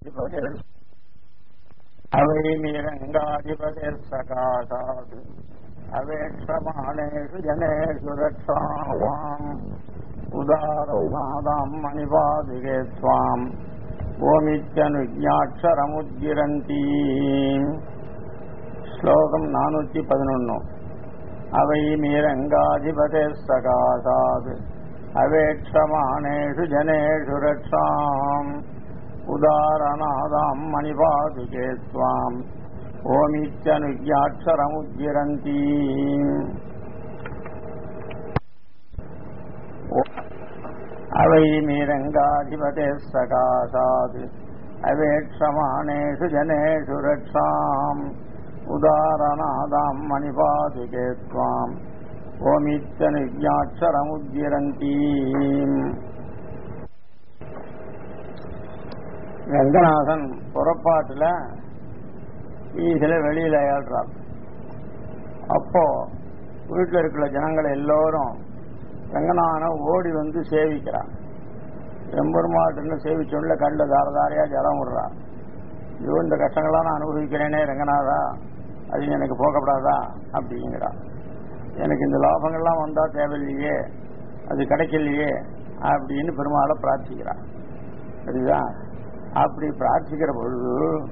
அவை மீரங்காதிபதிர் சகாசாது அவேட்சமானேஷு ஜனேஷு ரட்சாவாம் உதாரமாதாம் மணிபாதுகே ஸ்வாம் ஓமித்யனுஜாட்சரமுத்கிரந்தி ஸ்லோகம் நானூத்தி பதினொன்னு அவை மீரங்காதிபதிர் சகாசாது அவேட்சமானேஷு ஜனேஷு ரட்சாம் உதாரணாதாம் மணிபாதுகே ஸ்வாம் ஓமித்யனுஜாட்சரமுத்கிரந்தி அவை மீரங்காதிபதே சகாசாது அவேட்சமானேஷு ஜனேஷு ரட்சாம் உதாரணாதாம் மணிபாதுகே ஸ்வாம் ஓமித்யனுஜாட்சரமுத்கிரந்தி ரங்கநாதன் புறப்பாட்டுல வீதியில வெளியில ஏழ்றார் அப்போ வீட்டில் இருக்கிற ஜனங்கள் எல்லோரும் ரங்கநாதனை ஓடி வந்து சேவிக்கிறான் எம்பெருமாட்டுன்னு சேவிச்சோன்ல கண்ட தாரதாரையா ஜலம் விடுறான் ஐயோ இந்த கஷ்டங்கள்லாம் நான் அனுபவிக்கிறேனே ரங்கநாதா அது எனக்கு போகப்படாதா அப்படிங்கிறான் எனக்கு இந்த லாபங்கள்லாம் வந்தா தேவையில்லையே அது கிடைக்கலையே அப்படின்னு பெருமாளை பிரார்த்திக்கிறான் சரிதா அப்படி பிரார்த்திக்கிற பொழுது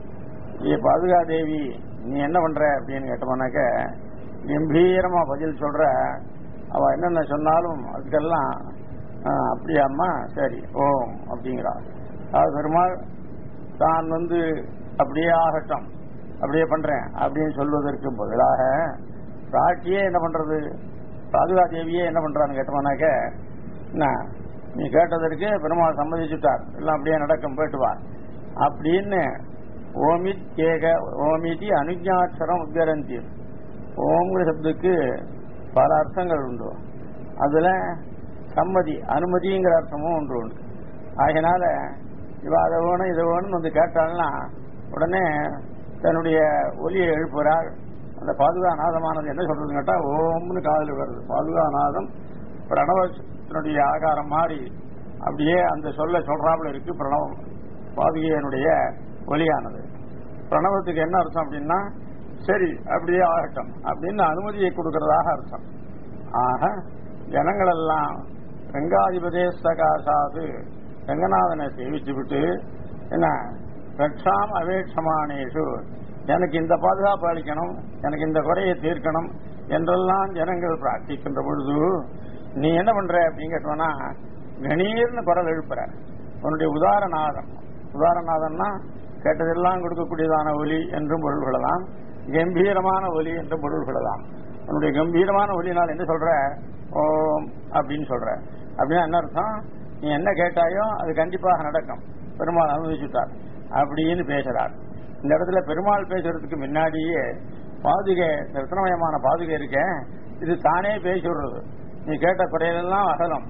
ஏ பாதுகா தேவி நீ என்ன பண்ற அப்படின்னு கேட்டோம்னாக்க கம்பீரமா பதில் சொல்ற அவ என்னென்ன சொன்னாலும் அதுக்கெல்லாம் அப்படியாம்மா சரி ஓம் அப்படிங்கிறா அது பெருமாள் தான் வந்து அப்படியே ஆகட்டும் அப்படியே பண்றேன் அப்படின்னு சொல்வதற்கு பதிலாக பிராட்டியே என்ன பண்றது பாதுகா தேவியே என்ன பண்றான்னு கேட்டோம்னாக்க என்ன நீ கேட்டதற்கு பெருமாள் சம்மதிச்சுட்டார் எல்லாம் அப்படியே நடக்கும் போயிட்டு வா அப்படின்னு ஓமித் கேக ஓமிதி அனுஜாட்சரம் உத்கரந்தி ஓம்ங்கிற சப்துக்கு பல அர்த்தங்கள் உண்டு அதுல சம்மதி அனுமதிங்கிற அர்த்தமும் ஒன்று உண்டு ஆகினால இவ அதை வேணும் இதை வேணும்னு வந்து கேட்டாள்னா உடனே தன்னுடைய ஒலியை எழுப்புகிறாள் அந்த பாதுகாநாதமானது என்ன சொல்றதுன்னு கேட்டா ஓம்னு காதல் வருது பாதுகாநாதம் பிரணவத்தினுடைய ஆகாரம் மாறி அப்படியே அந்த சொல்ல சொல்றாப்புல இருக்கு பிரணவம் பாதுகையனுடைய ஒலியானது பிரணவத்துக்கு என்ன அர்த்தம் அப்படின்னா சரி அப்படியே ஆகட்டும் அப்படின்னு அனுமதியை கொடுக்கறதாக அர்த்தம் ஆக ஜனங்கள் எல்லாம் ரங்காதிபதே சகாசாது ரங்கநாதனை சேவிச்சு விட்டு என்ன ரட்சாம் அவேட்சமானேஷு எனக்கு இந்த பாதுகாப்பு அளிக்கணும் எனக்கு இந்த குறையை தீர்க்கணும் என்றெல்லாம் ஜனங்கள் பிரார்த்திக்கின்ற பொழுது நீ என்ன பண்ற அப்படின்னு கேட்டோம்னா கணீர்னு குரல் எழுப்புற உன்னுடைய உதாரணாதம் உதாரணாதம்னா கேட்டதெல்லாம் கொடுக்கக்கூடியதான ஒலி என்றும் பொருள் கொள்ளலாம் கம்பீரமான ஒலி என்றும் பொருள் கொள்ளலாம் உன்னுடைய கம்பீரமான ஒலினால் என்ன சொல்ற ஓம் அப்படின்னு சொல்ற அப்படின்னா என்ன அர்த்தம் நீ என்ன கேட்டாயோ அது கண்டிப்பாக நடக்கும் பெருமாள் அனுமதிச்சுட்டார் அப்படின்னு பேசுறார் இந்த இடத்துல பெருமாள் பேசுறதுக்கு முன்னாடியே பாதுகை ரத்னமயமான பாதுகை இருக்க இது தானே பேசி விடுறது நீ கேட்ட குறையெல்லாம் அகலம்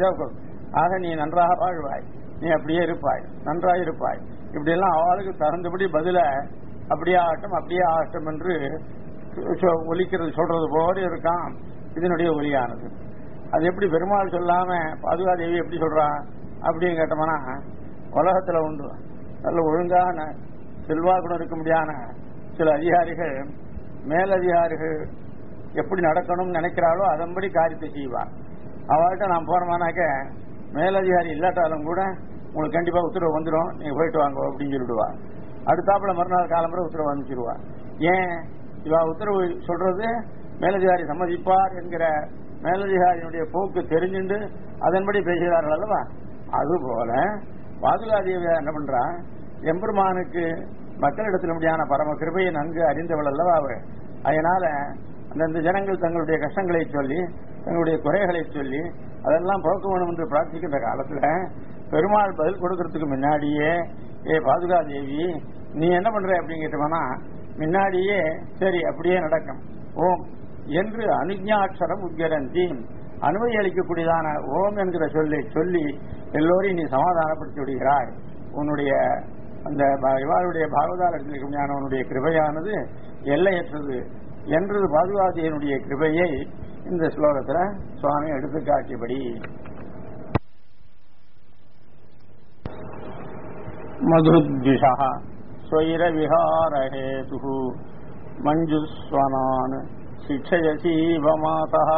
ஆக நீ நன்றாக வாழ்வாய் நீ அப்படியே இருப்பாய் நன்றாக இருப்பாய் இப்படி எல்லாம் அவளுக்கு தகுந்தபடி பதில அப்படியே ஆகட்டும் அப்படியே ஆகட்டும் என்று ஒலிக்கிறது சொல்றது போல இருக்கான் இதனுடைய ஒலியானது அது எப்படி பெருமாள் சொல்லாம பாதுகாதேவி எப்படி சொல்றா அப்படின்னு கேட்டோம்னா உலகத்துல உண்டு நல்ல ஒழுங்கான செல்வாக்குடன் இருக்க முடியாத சில அதிகாரிகள் மேலதிகாரிகள் எப்படி நடக்கணும்னு நினைக்கிறாளோ அதன்படி காரியத்தை செய்வார் அவள்கிட்ட நான் போறோமானாக்க மேலதிகாரி இல்லாட்டாலும் கூட உங்களுக்கு கண்டிப்பா உத்தரவு வந்துடும் நீங்க போயிட்டு வாங்க அப்படின்னு சொல்லிடுவா அடுத்தாப்புல மறுநாள் காலம்புற உத்தரவு அனுப்பிச்சிருவா ஏன் இவா உத்தரவு சொல்றது மேலதிகாரி சம்மதிப்பார் என்கிற மேலதிகாரியினுடைய போக்கு தெரிஞ்சுண்டு அதன்படி பேசுகிறார்கள் அல்லவா அதுபோல பாதுகாதேவியா என்ன பண்றா எம்பெருமானுக்கு மக்களிடத்தில் முடியான பரம கிருபையை நன்கு அறிந்தவள் அல்லவா அவள் அதனால அந்தந்த ஜனங்கள் தங்களுடைய கஷ்டங்களை சொல்லி தங்களுடைய குறைகளை சொல்லி அதெல்லாம் போக்க வேணும் என்று பிரார்த்திக்கின்ற காலத்துல பெருமாள் பதில் கொடுக்கறதுக்கு முன்னாடியே ஏ பாதுகா தேவி நீ என்ன பண்ற அப்படின்னு கேட்டோம்னா முன்னாடியே சரி அப்படியே நடக்கும் ஓம் என்று அனுஜாட்சரம் உத்கரந்தி அனுமதி அளிக்கக்கூடியதான ஓம் என்கிற சொல்லி சொல்லி எல்லோரையும் நீ சமாதானப்படுத்தி விடுகிறாய் உன்னுடைய அந்த இவாளுடைய பாகவதாரத்தில் ஞானவனுடைய கிருபையானது எல்லையற்றது என்றது பாதுகாதியனுடைய கிருபையை இந்த ஸ்லோகத்துல சுவாமி எடுத்து காட்டியபடி मधुद्विषः स्वैरविहारहेतुः मञ्जुस्वनान् शिक्षयसीव मातः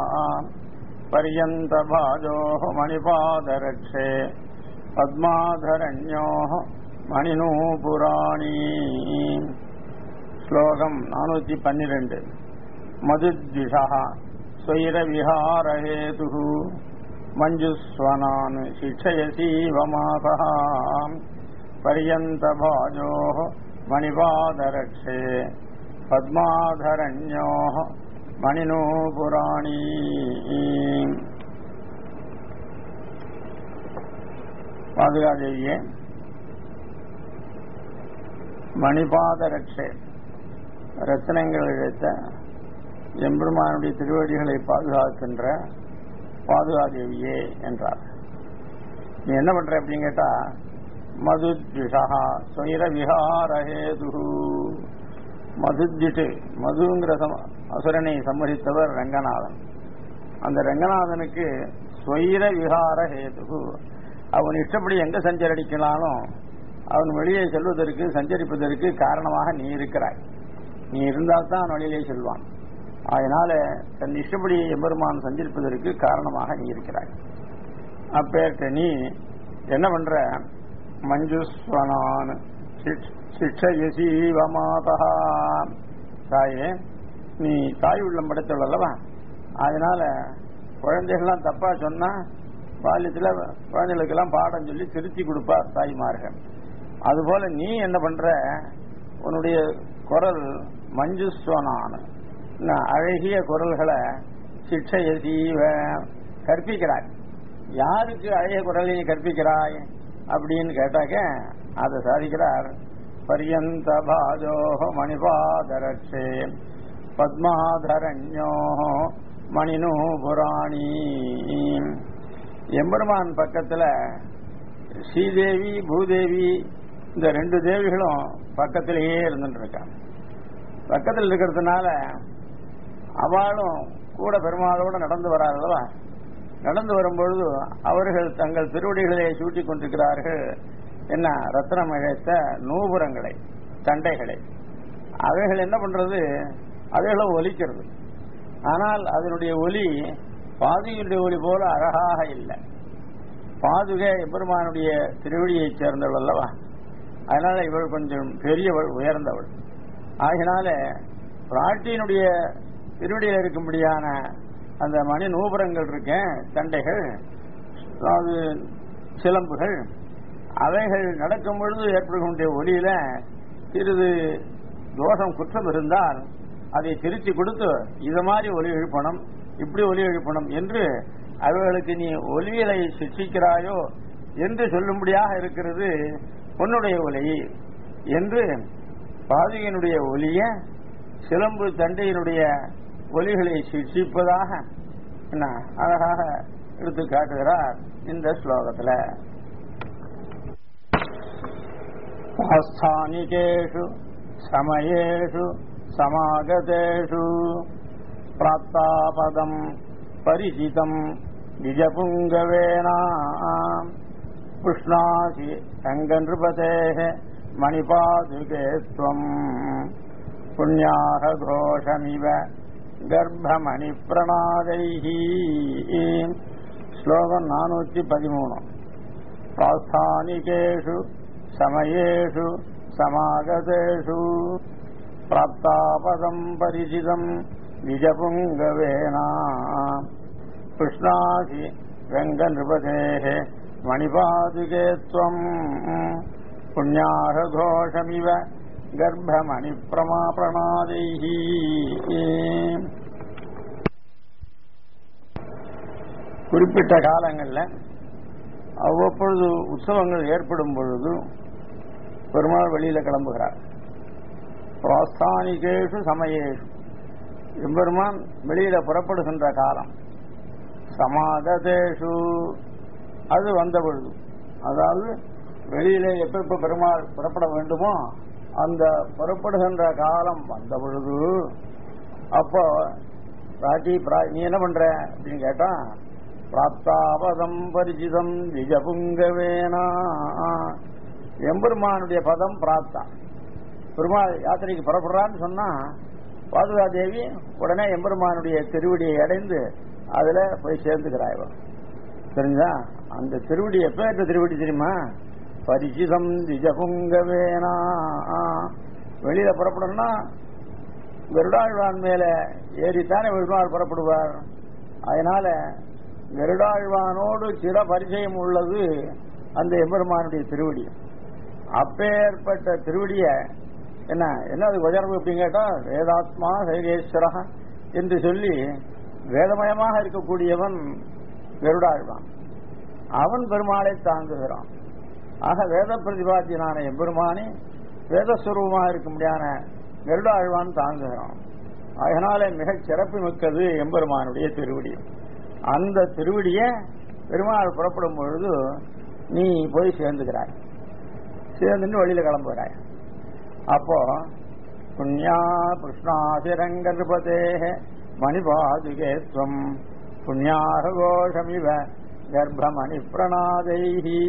पर्यन्तभाजोः मणिपादरक्षे पद्माधरण्योः मणिनूपुराणी श्लोकम् नानूति पन्निरण्ड् मधुद्विषः स्वैरविहारहेतुः मञ्जुस्वनान् शिक्षयसीव मातः पर्यन्तभाजोः मणिपादरक्षे पद्माधरण्योः मणिनूपुराणी பாதுகாதேவியே மணிபாத ரட்சே ரத்னங்கள் இழைத்த எம்பெருமானுடைய திருவடிகளை பாதுகாக்கின்ற பாதுகாதேவியே என்றார் நீ என்ன பண்ற அப்படின்னு கேட்டா மதுத்விஷா சுயர விஹாரஹேது மதுத்விட்டு மதுங்கிற சம- அசுரனை சம்மதித்தவர் ரங்கநாதன் அந்த ரங்கநாதனுக்கு ஸ்வைர விஹார ஹேது அவன் இஷ்டப்படி எங்க சஞ்சரிக்கலாலும் அவன் வெளியே செல்வதற்கு சஞ்சரிப்பதற்கு காரணமாக நீ இருக்கிறாய் நீ இருந்தால் தான் அவன் வெளியிலே செல்வான் அதனால தன் இஷ்டப்படி எம்பெருமான் சஞ்சரிப்பதற்கு காரணமாக நீ இருக்கிறாய் அப்பேற்ற நீ என்ன பண்ற மஞ்சுஸ்வனான் சிக்ஷயசீவ மாதா தாயே நீ தாய் உள்ளம் படைத்தவள் அல்லவா அதனால குழந்தைகள்லாம் தப்பா சொன்னா பால்யத்துல குழந்தைகளுக்கெல்லாம் பாடம் சொல்லி திருத்தி கொடுப்பார் தாய்மார்கள் அதுபோல நீ என்ன பண்ற உன்னுடைய குரல் மஞ்சுஸ்வனான அழகிய குரல்களை சிக்ஷைய சீவ கற்பிக்கிறாய் யாருக்கு அழகிய குரலை நீ கற்பிக்கிறாய் அப்படின்னு கேட்டாக்க அதை சாதிக்கிறார் பரியந்த பாஜோஹ மணிபாதரட்சே பத்மாதரண்யோ மணினு புராணி எம்பெருமான் பக்கத்துல ஸ்ரீதேவி பூதேவி இந்த ரெண்டு தேவிகளும் பக்கத்திலேயே இருந்துட்டு இருக்காங்க பக்கத்தில் இருக்கிறதுனால அவளும் கூட பெருமாளோட நடந்து வராதவா நடந்து வரும்பொழுது அவர்கள் தங்கள் திருவடிகளை சூட்டிக் கொண்டிருக்கிறார்கள் என்ன ரத்னம் இழைத்த நூபுரங்களை தண்டைகளை அவைகள் என்ன பண்றது அவைகளும் ஒலிக்கிறது ஆனால் அதனுடைய ஒலி பாதுகையுடைய ஒலி போல அழகாக இல்லை பாதுகை எம்பெருமானுடைய திருவடியைச் சேர்ந்தவள் அல்லவா அதனால இவள் கொஞ்சம் பெரியவள் உயர்ந்தவள் ஆகினால பிராட்டியினுடைய திருவடியில் இருக்கும்படியான அந்த மணி நூபுரங்கள் இருக்கேன் தண்டைகள் அதாவது சிலம்புகள் அவைகள் நடக்கும் பொழுது ஏற்படுகின்ற ஒளியில சிறிது தோஷம் குற்றம் இருந்தால் அதை திருத்தி கொடுத்து இது மாதிரி ஒலி எழுப்பணும் இப்படி ஒலி எழுப்பணும் என்று அவர்களுக்கு நீ ஒலியலை சிக்ஷிக்கிறாயோ என்று சொல்லும்படியாக இருக்கிறது உன்னுடைய ஒலி என்று பாதிகனுடைய ஒலிய சிலம்பு தண்டையினுடைய ஒலிகளை சிக்ஷிப்பதாக என்ன அழகாக எடுத்து காட்டுகிறார் இந்த ஸ்லோகத்துல ஆஸ்தானிகேஷு சமயேஷு சமாகதேஷு பிராப்தாபதம் பரிசிதம் நிஜபுங்கவேனா புஷ்ணாசி ரங்கநிருபதேः மணிபாதுகே त्वम् புண்ணியாக கோஷமிவ கர்ப்பமணி பிரணாதைः ஸ்லோகம் நானூற்றி பதிமூணு प्रास्थानिकेषु समयेषु समागतेषु प्राप्तापदम् परिचितम् निजपुङ्गवेना कृष्णासि रङ्गनृपतेः मणिपादुके त्वम् पुण्याः घोषमिव गर्भमणिप्रमा प्रणादैः குறிப்பிட்ட காலங்களில் அவ்வப்பொழுது உற்சவங்கள் ஏற்படும் பொழுது பெருமாள் வெளியில கிளம்புகிறார் பிராஸ்தானிகேஷு சமயேஷு எம்பெருமான் வெளியில புறப்படுகின்ற காலம் சமாததேஷு அது வந்த பொழுது அதாவது வெளியிலே எப்ப எப்ப பெருமாள் புறப்பட வேண்டுமோ அந்த புறப்படுகின்ற காலம் வந்த பொழுது அப்போ ராஜி பிரா- நீ என்ன பண்ற அப்படின்னு கேட்டா பிராப்தாபதம் பரிச்சிதம் விஜபுங்கவேனா எம்பெருமானுடைய பதம் பிராப்தா பெருமாள் யாத்திரைக்கு புறப்படுறான்னு சொன்னா பாதுகா தேவி உடனே எம்பெருமானுடைய திருவடியை அடைந்து அதுல போய் சேர்ந்துக்கிறாய் தெரிஞ்சா அந்த திருவடி எப்பேற்ற திருவடி தெரியுமா பரிசிதம் திஜபுங்கவேனா வெளியில புறப்படணும்னா கருடாழ்வான் மேல ஏறித்தானே பெருமாள் புறப்படுவார் அதனால கருடாழ்வானோடு சில பரிச்சயம் உள்ளது அந்த எம்பெருமானுடைய திருவடி அப்பேற்பட்ட திருவடிய என்ன என்ன அது உயர்வு அப்படின்னு கேட்டா வேதாத்மா சைலேஸ்வரா என்று சொல்லி வேதமயமாக இருக்கக்கூடியவன் கருடாழ்வான் அவன் பெருமாளை தாங்குகிறான் ஆக வேத பிரதிபாத்தியனான எம்பெருமானே வேதஸ்வரூபமாக இருக்க முடியாத கருடாழ்வான் தாங்குகிறான் அதனால மிகச் சிறப்பு மிக்கது எம்பெருமானுடைய திருவடி அந்த திருவடிய பெருமாள் புறப்படும் பொழுது நீ போய் சேர்ந்துக்கிறாய் சேர்ந்துட்டு வெளியில கிளம்புகிறாய் அப்போ புண்ணியா கிருஷ்ணாசிரங்கர்பதே மணிபாதுகே துவம் புண்ணியாக கோஷமிவ கர்ப்பமணி பிரணாதைஹி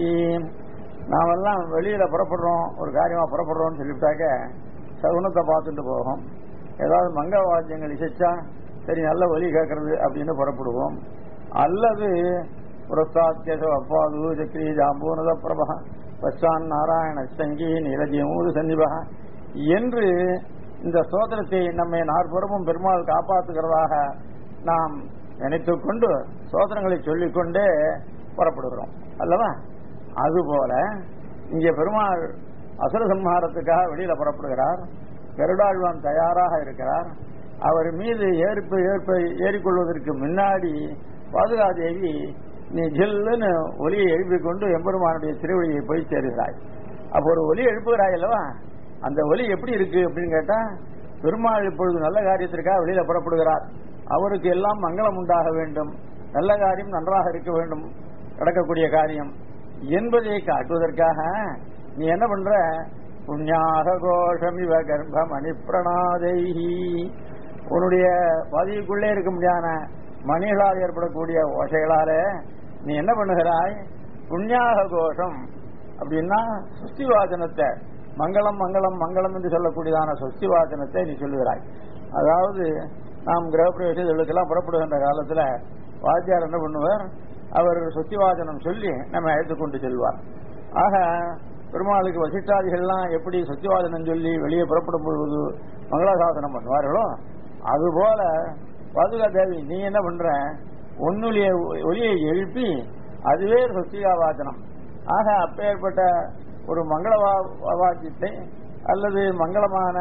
நாமெல்லாம் வெளியில புறப்படுறோம் ஒரு காரியமா புறப்படுறோம்னு சொல்லிவிட்டாக்க சகுனத்தை பார்த்துட்டு போகும் ஏதாவது மங்க வாத்தியங்கள் இசைச்சா சரி நல்ல ஒலி கேட்கறது அப்படின்னு புறப்படுவோம் அல்லது புரஸ்தாத்தியசோ அப்பாது சக்ரி ஜாம்பூனத பிரபா பச்சான் நாராயண சங்கி நீலஜிமூது சன்னிபா என்று இந்த சோதனத்தை நம்மை நாற்புறமும் பெருமாள் காப்பாற்றுகிறதாக நாம் நினைத்துக் கொண்டு சோதனங்களை சொல்லிக்கொண்டே புறப்படுகிறோம் அல்லவா அதுபோல இங்கே பெருமாள் அசுர சம்ஹாரத்துக்காக வெளியில புறப்படுகிறார் கருடாழ்வான் தயாராக இருக்கிறார் அவர் மீது ஏற்பு ஏற்ப ஏறிக்கொள்வதற்கு முன்னாடி பாதுகாதேவி நீ ஜில்லுன்னு ஒலியை எழுப்பிக் கொண்டு எம்பெருமானுடைய திருவழியை போய் சேருகிறாய் அப்போ ஒரு ஒலி எழுப்புகிறாய் அல்லவா அந்த ஒலி எப்படி இருக்கு அப்படின்னு கேட்டா பெருமாள் இப்பொழுது நல்ல காரியத்திற்காக வெளியில புறப்படுகிறார் அவருக்கு எல்லாம் மங்களம் உண்டாக வேண்டும் நல்ல காரியம் நன்றாக இருக்க வேண்டும் நடக்கக்கூடிய காரியம் என்பதை காட்டுவதற்காக நீ என்ன பண்ற புண்ணியாக கோஷம் இவ கர்ப்பமணி பிரணாதைஹி உன்னுடைய பதிவுக்குள்ளே இருக்க முடியாத மணிகளால் ஏற்படக்கூடிய ஓசைகளால நீ என்ன பண்ணுகிறாய் புண்ணியாக கோஷம் அப்படின்னா சுஸ்திவாதனத்தை மங்களம் மங்களம் மங்களம் என்று சொல்லக்கூடியதான சுஸ்திவாதனத்தை நீ சொல்லுகிறாய் அதாவது நாம் கிரகப்பிரவேசங்களுக்கெல்லாம் புறப்படுகின்ற காலத்துல வாத்தியார் என்ன பண்ணுவார் அவர் சுத்திவாசனம் சொல்லி நம்ம அழைத்து கொண்டு செல்வார் ஆக பெருமாளுக்கு வசிஷ்டாதிகள்லாம் எப்படி சத்தியவாதனம் சொல்லி வெளியே புறப்படும் பொழுது மங்களாசாசனம் பண்ணுவார்களோ அதுபோல பாதுகா தேவி நீ என்ன பண்ற ஒன்னுடைய ஒலியை எழுப்பி அதுவே சத்தியாவாசனம் ஆக அப்பேற்பட்ட ஒரு மங்கள வாக்கியத்தை அல்லது மங்களமான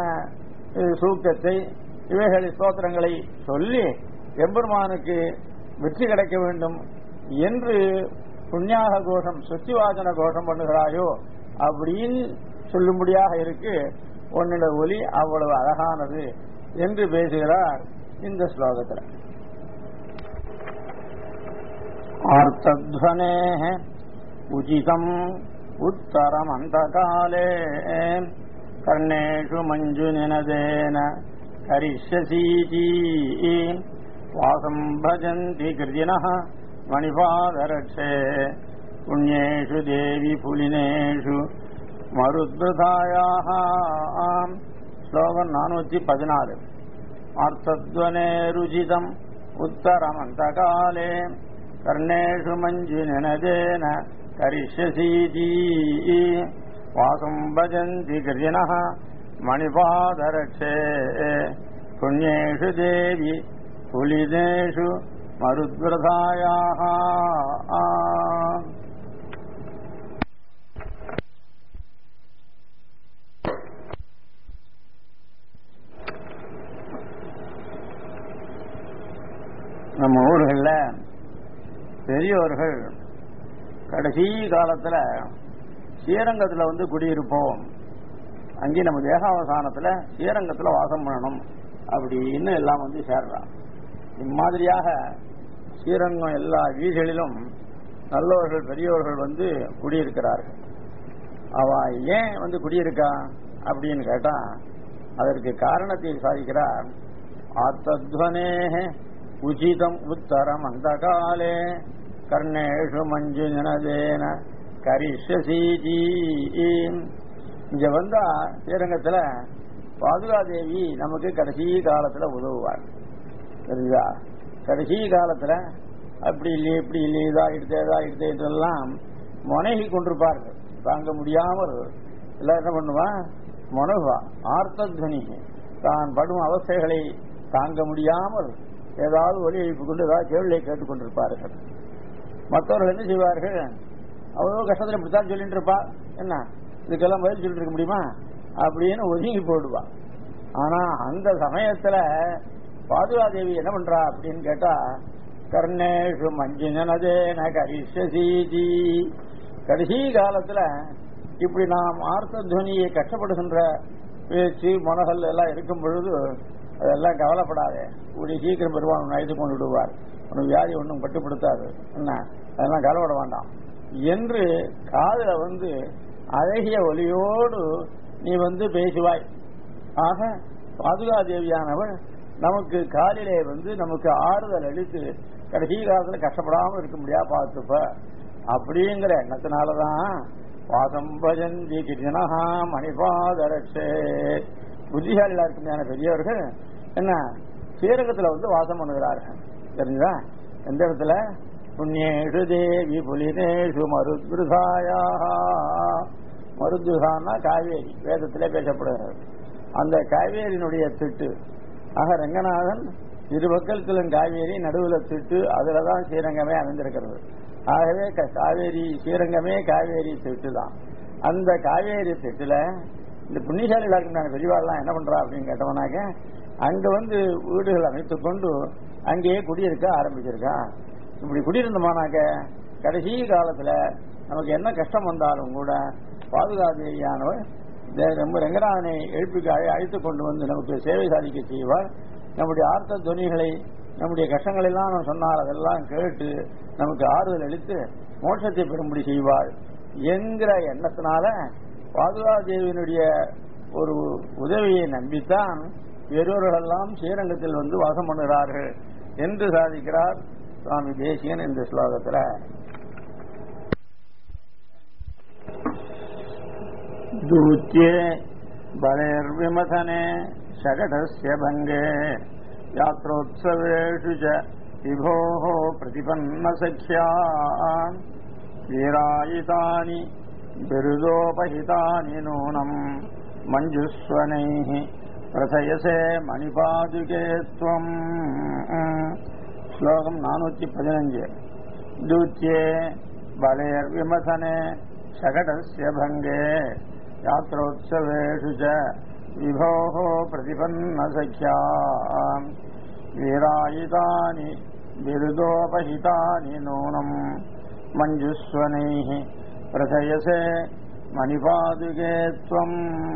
சூக்கத்தை இவைகளை ஸ்தோத்திரங்களை சொல்லி எம்பெருமானுக்கு வெற்றி கிடைக்க வேண்டும் என்று புண்ணியாக கோஷம் சுத்திவாசன கோஷம் பண்ணுகிறாயோ அப்படின்னு சொல்லும்படியாக இருக்கு உன்னோட ஒலி அவ்வளவு அழகானது என்று பேசுகிறார் இந்த ஸ்லோகத்தில் ஆர்த்தத்வனே உச்சிதம் உத்தரம் அந்த காலே கர்ணேஷு மஞ்சு நினதேன கரிஷ்யசீதி வாசம் பஜந்தி கிருதினः மணிபாதரட்சே புண்ணியேஷு தேவி புலினேஷு மருத்ருதாயாக ஸ்லோகம் நானூத்தி பதினாறு ஆர்த்தத்வனே ருஜிதம் உத்தரமந்தகாலே கர்ணேஷு மஞ்சு நினதேன கரிஷ்யசீதி வாசம் பஜந்தி கிருதினः மணிபாதரட்சே புண்ணியேஷு தேவி புலினேஷு மருத்விரதாயாக நம்ம ஊர்கள்ல பெரியோர்கள் கடைசி காலத்துல ஸ்ரீரங்கத்துல வந்து குடியிருப்போம் அங்கே நம்ம தேகாவசானத்துல ஸ்ரீரங்கத்துல வாசம் பண்ணணும் அப்படின்னு எல்லாம் வந்து சேர்றான் இம்மாதிரியாக ஸ்ரீரங்கம் எல்லா வீதிகளிலும் நல்லவர்கள் பெரியவர்கள் வந்து குடியிருக்கிறார்கள் அவ ஏன் வந்து குடியிருக்கா அப்படின்னு கேட்டா அதற்கு காரணத்தை சாதிக்கிறார் ஆத்தத்வனே உச்சிதம் உத்தரம் அந்த காலே கர்ணேஷு மஞ்சு நினதேன கரிஷசீஜி இங்க வந்தா ஸ்ரீரங்கத்துல பாதுகாதேவி நமக்கு கடைசி காலத்துல உதவுவாள் தெரியுதா கடைசி காலத்துல அப்படி இல்லையே இப்படி இல்லையே இதாகிடுது இதாகிடுது என்றெல்லாம் முனகி கொண்டிருப்பார்கள் தாங்க முடியாமல் எல்லாம் என்ன பண்ணுவா முனகுவா ஆர்த்தத்வனி தான் படும் அவஸ்தைகளை தாங்க முடியாமல் ஏதாவது ஒலி எழுப்பி கொண்டு ஏதாவது கேள்வியை கேட்டுக் கொண்டிருப்பார்கள் மற்றவர்கள் என்ன செய்வார்கள் அவ்வளோ கஷ்டத்தில் இப்படித்தான் சொல்லிட்டு இருப்பா என்ன இதுக்கெல்லாம் பதில் சொல்லிட்டு இருக்க முடியுமா அப்படின்னு ஒதுங்கி போடுவா ஆனா அந்த சமயத்துல பாதுகாதேவி என்ன பண்றா அப்படின்னு கேட்டா கர்ணேஷு மஞ்சினதேன கரிஷசீதி கடைசி காலத்துல இப்படி நாம் ஆர்த்த துவனியை கஷ்டப்படுகின்ற பேச்சு மனகல் எல்லாம் இருக்கும் பொழுது அதெல்லாம் கவலைப்படாதே கூடிய சீக்கிரம் பெருமான் உன்னை அழைத்து கொண்டு விடுவார் உனக்கு வியாதி ஒன்றும் கட்டுப்படுத்தாது என்ன அதெல்லாம் கவலைப்பட வேண்டாம் என்று காதுல வந்து அழகிய ஒலியோடு நீ வந்து பேசுவாய் ஆக பாதுகாதேவியானவள் நமக்கு காலிலே வந்து நமக்கு ஆறுதல் அளித்து கடைசி காலத்துல கஷ்டப்படாம இருக்க முடியா பார்த்துப்ப அப்படிங்கிற எண்ணத்தினாலதான் பாதம் பஜந்தி கிருஷ்ணஹா மணிபாதரட்சே புத்திசாலிகளா இருக்கும் பெரியவர்கள் என்ன ஸ்ரீரங்கத்துல வந்து வாசம் பண்ணுகிறார்கள் தெரிஞ்சுதா எந்த இடத்துல புண்ணியேஷு தேவி புலினேஷு மருத்ருதாயா மருத்ருதான்னா காவேரி வேதத்திலே பேசப்படுகிறது அந்த காவேரியினுடைய திட்டு ஆக ரங்கநாதன் இரு பக்கத்திலும் காவேரி நடுவில் திட்டு அதுலதான் ஸ்ரீரங்கமே அமைந்திருக்கிறது ஆகவே க- காவேரி ஸ்ரீரங்கமே காவேரி திட்டு தான் அந்த காவேரி திட்டுல இந்த புண்ணியசாலிகளா இருக்கிற பெரியவாள்லாம் என்ன பண்றா அப்படின்னு கேட்டவனாக்க அங்க வந்து வீடுகள் அமைத்துக் கொண்டு அங்கேயே குடியிருக்க ஆரம்பிச்சிருக்கா இப்படி குடியிருந்தோமானாக்க கடைசி காலத்துல நமக்கு என்ன கஷ்டம் வந்தாலும் கூட பாதுகாதேவியானவர் தே- நம்ம ரங்கநாதனை எழுப்பிக்கு அழை- அழைத்துக் கொண்டு வந்து நமக்கு சேவை சாதிக்க செய்வார் நம்முடைய ஆர்த்த துணிகளை நம்முடைய கஷ்டங்கள் எல்லாம் நாம் சொன்னால் அதெல்லாம் கேட்டு நமக்கு ஆறுதல் அளித்து மோட்சத்தை பெறும்படி செய்வாள் என்கிற எண்ணத்தினால பாதுகாதேவியினுடைய ஒரு உதவியை நம்பித்தான் பெரியோர்களெல்லாம் ஸ்ரீரங்கத்தில் வந்து வாசம் பண்ணுகிறார்கள் என்று சாதிக்கிறார் சுவாமி தேசியன் இந்த ஸ்லோகத்துல दूत्ये बलेर्विमथने शकटस्य भङ्गे यात्रोत्सवेषु च विभोः प्रतिपन्नसख्या वीरायितानि बिरुदोपहितानि नूनम् मञ्जुस्वनैः प्रथयसे मणिपादुके त्वम् श्लोकम् नानूति पदिनञ्ज दूत्ये बलेर्विमथने शकटस्य भङ्गे यात्रोत्सवेषु च विभोः प्रतिपन्नसख्या वीरायितानि बिरुदोपहितानि नूनम् मञ्जुस्वनैः प्रथयसे மணிபாதுகே துவம்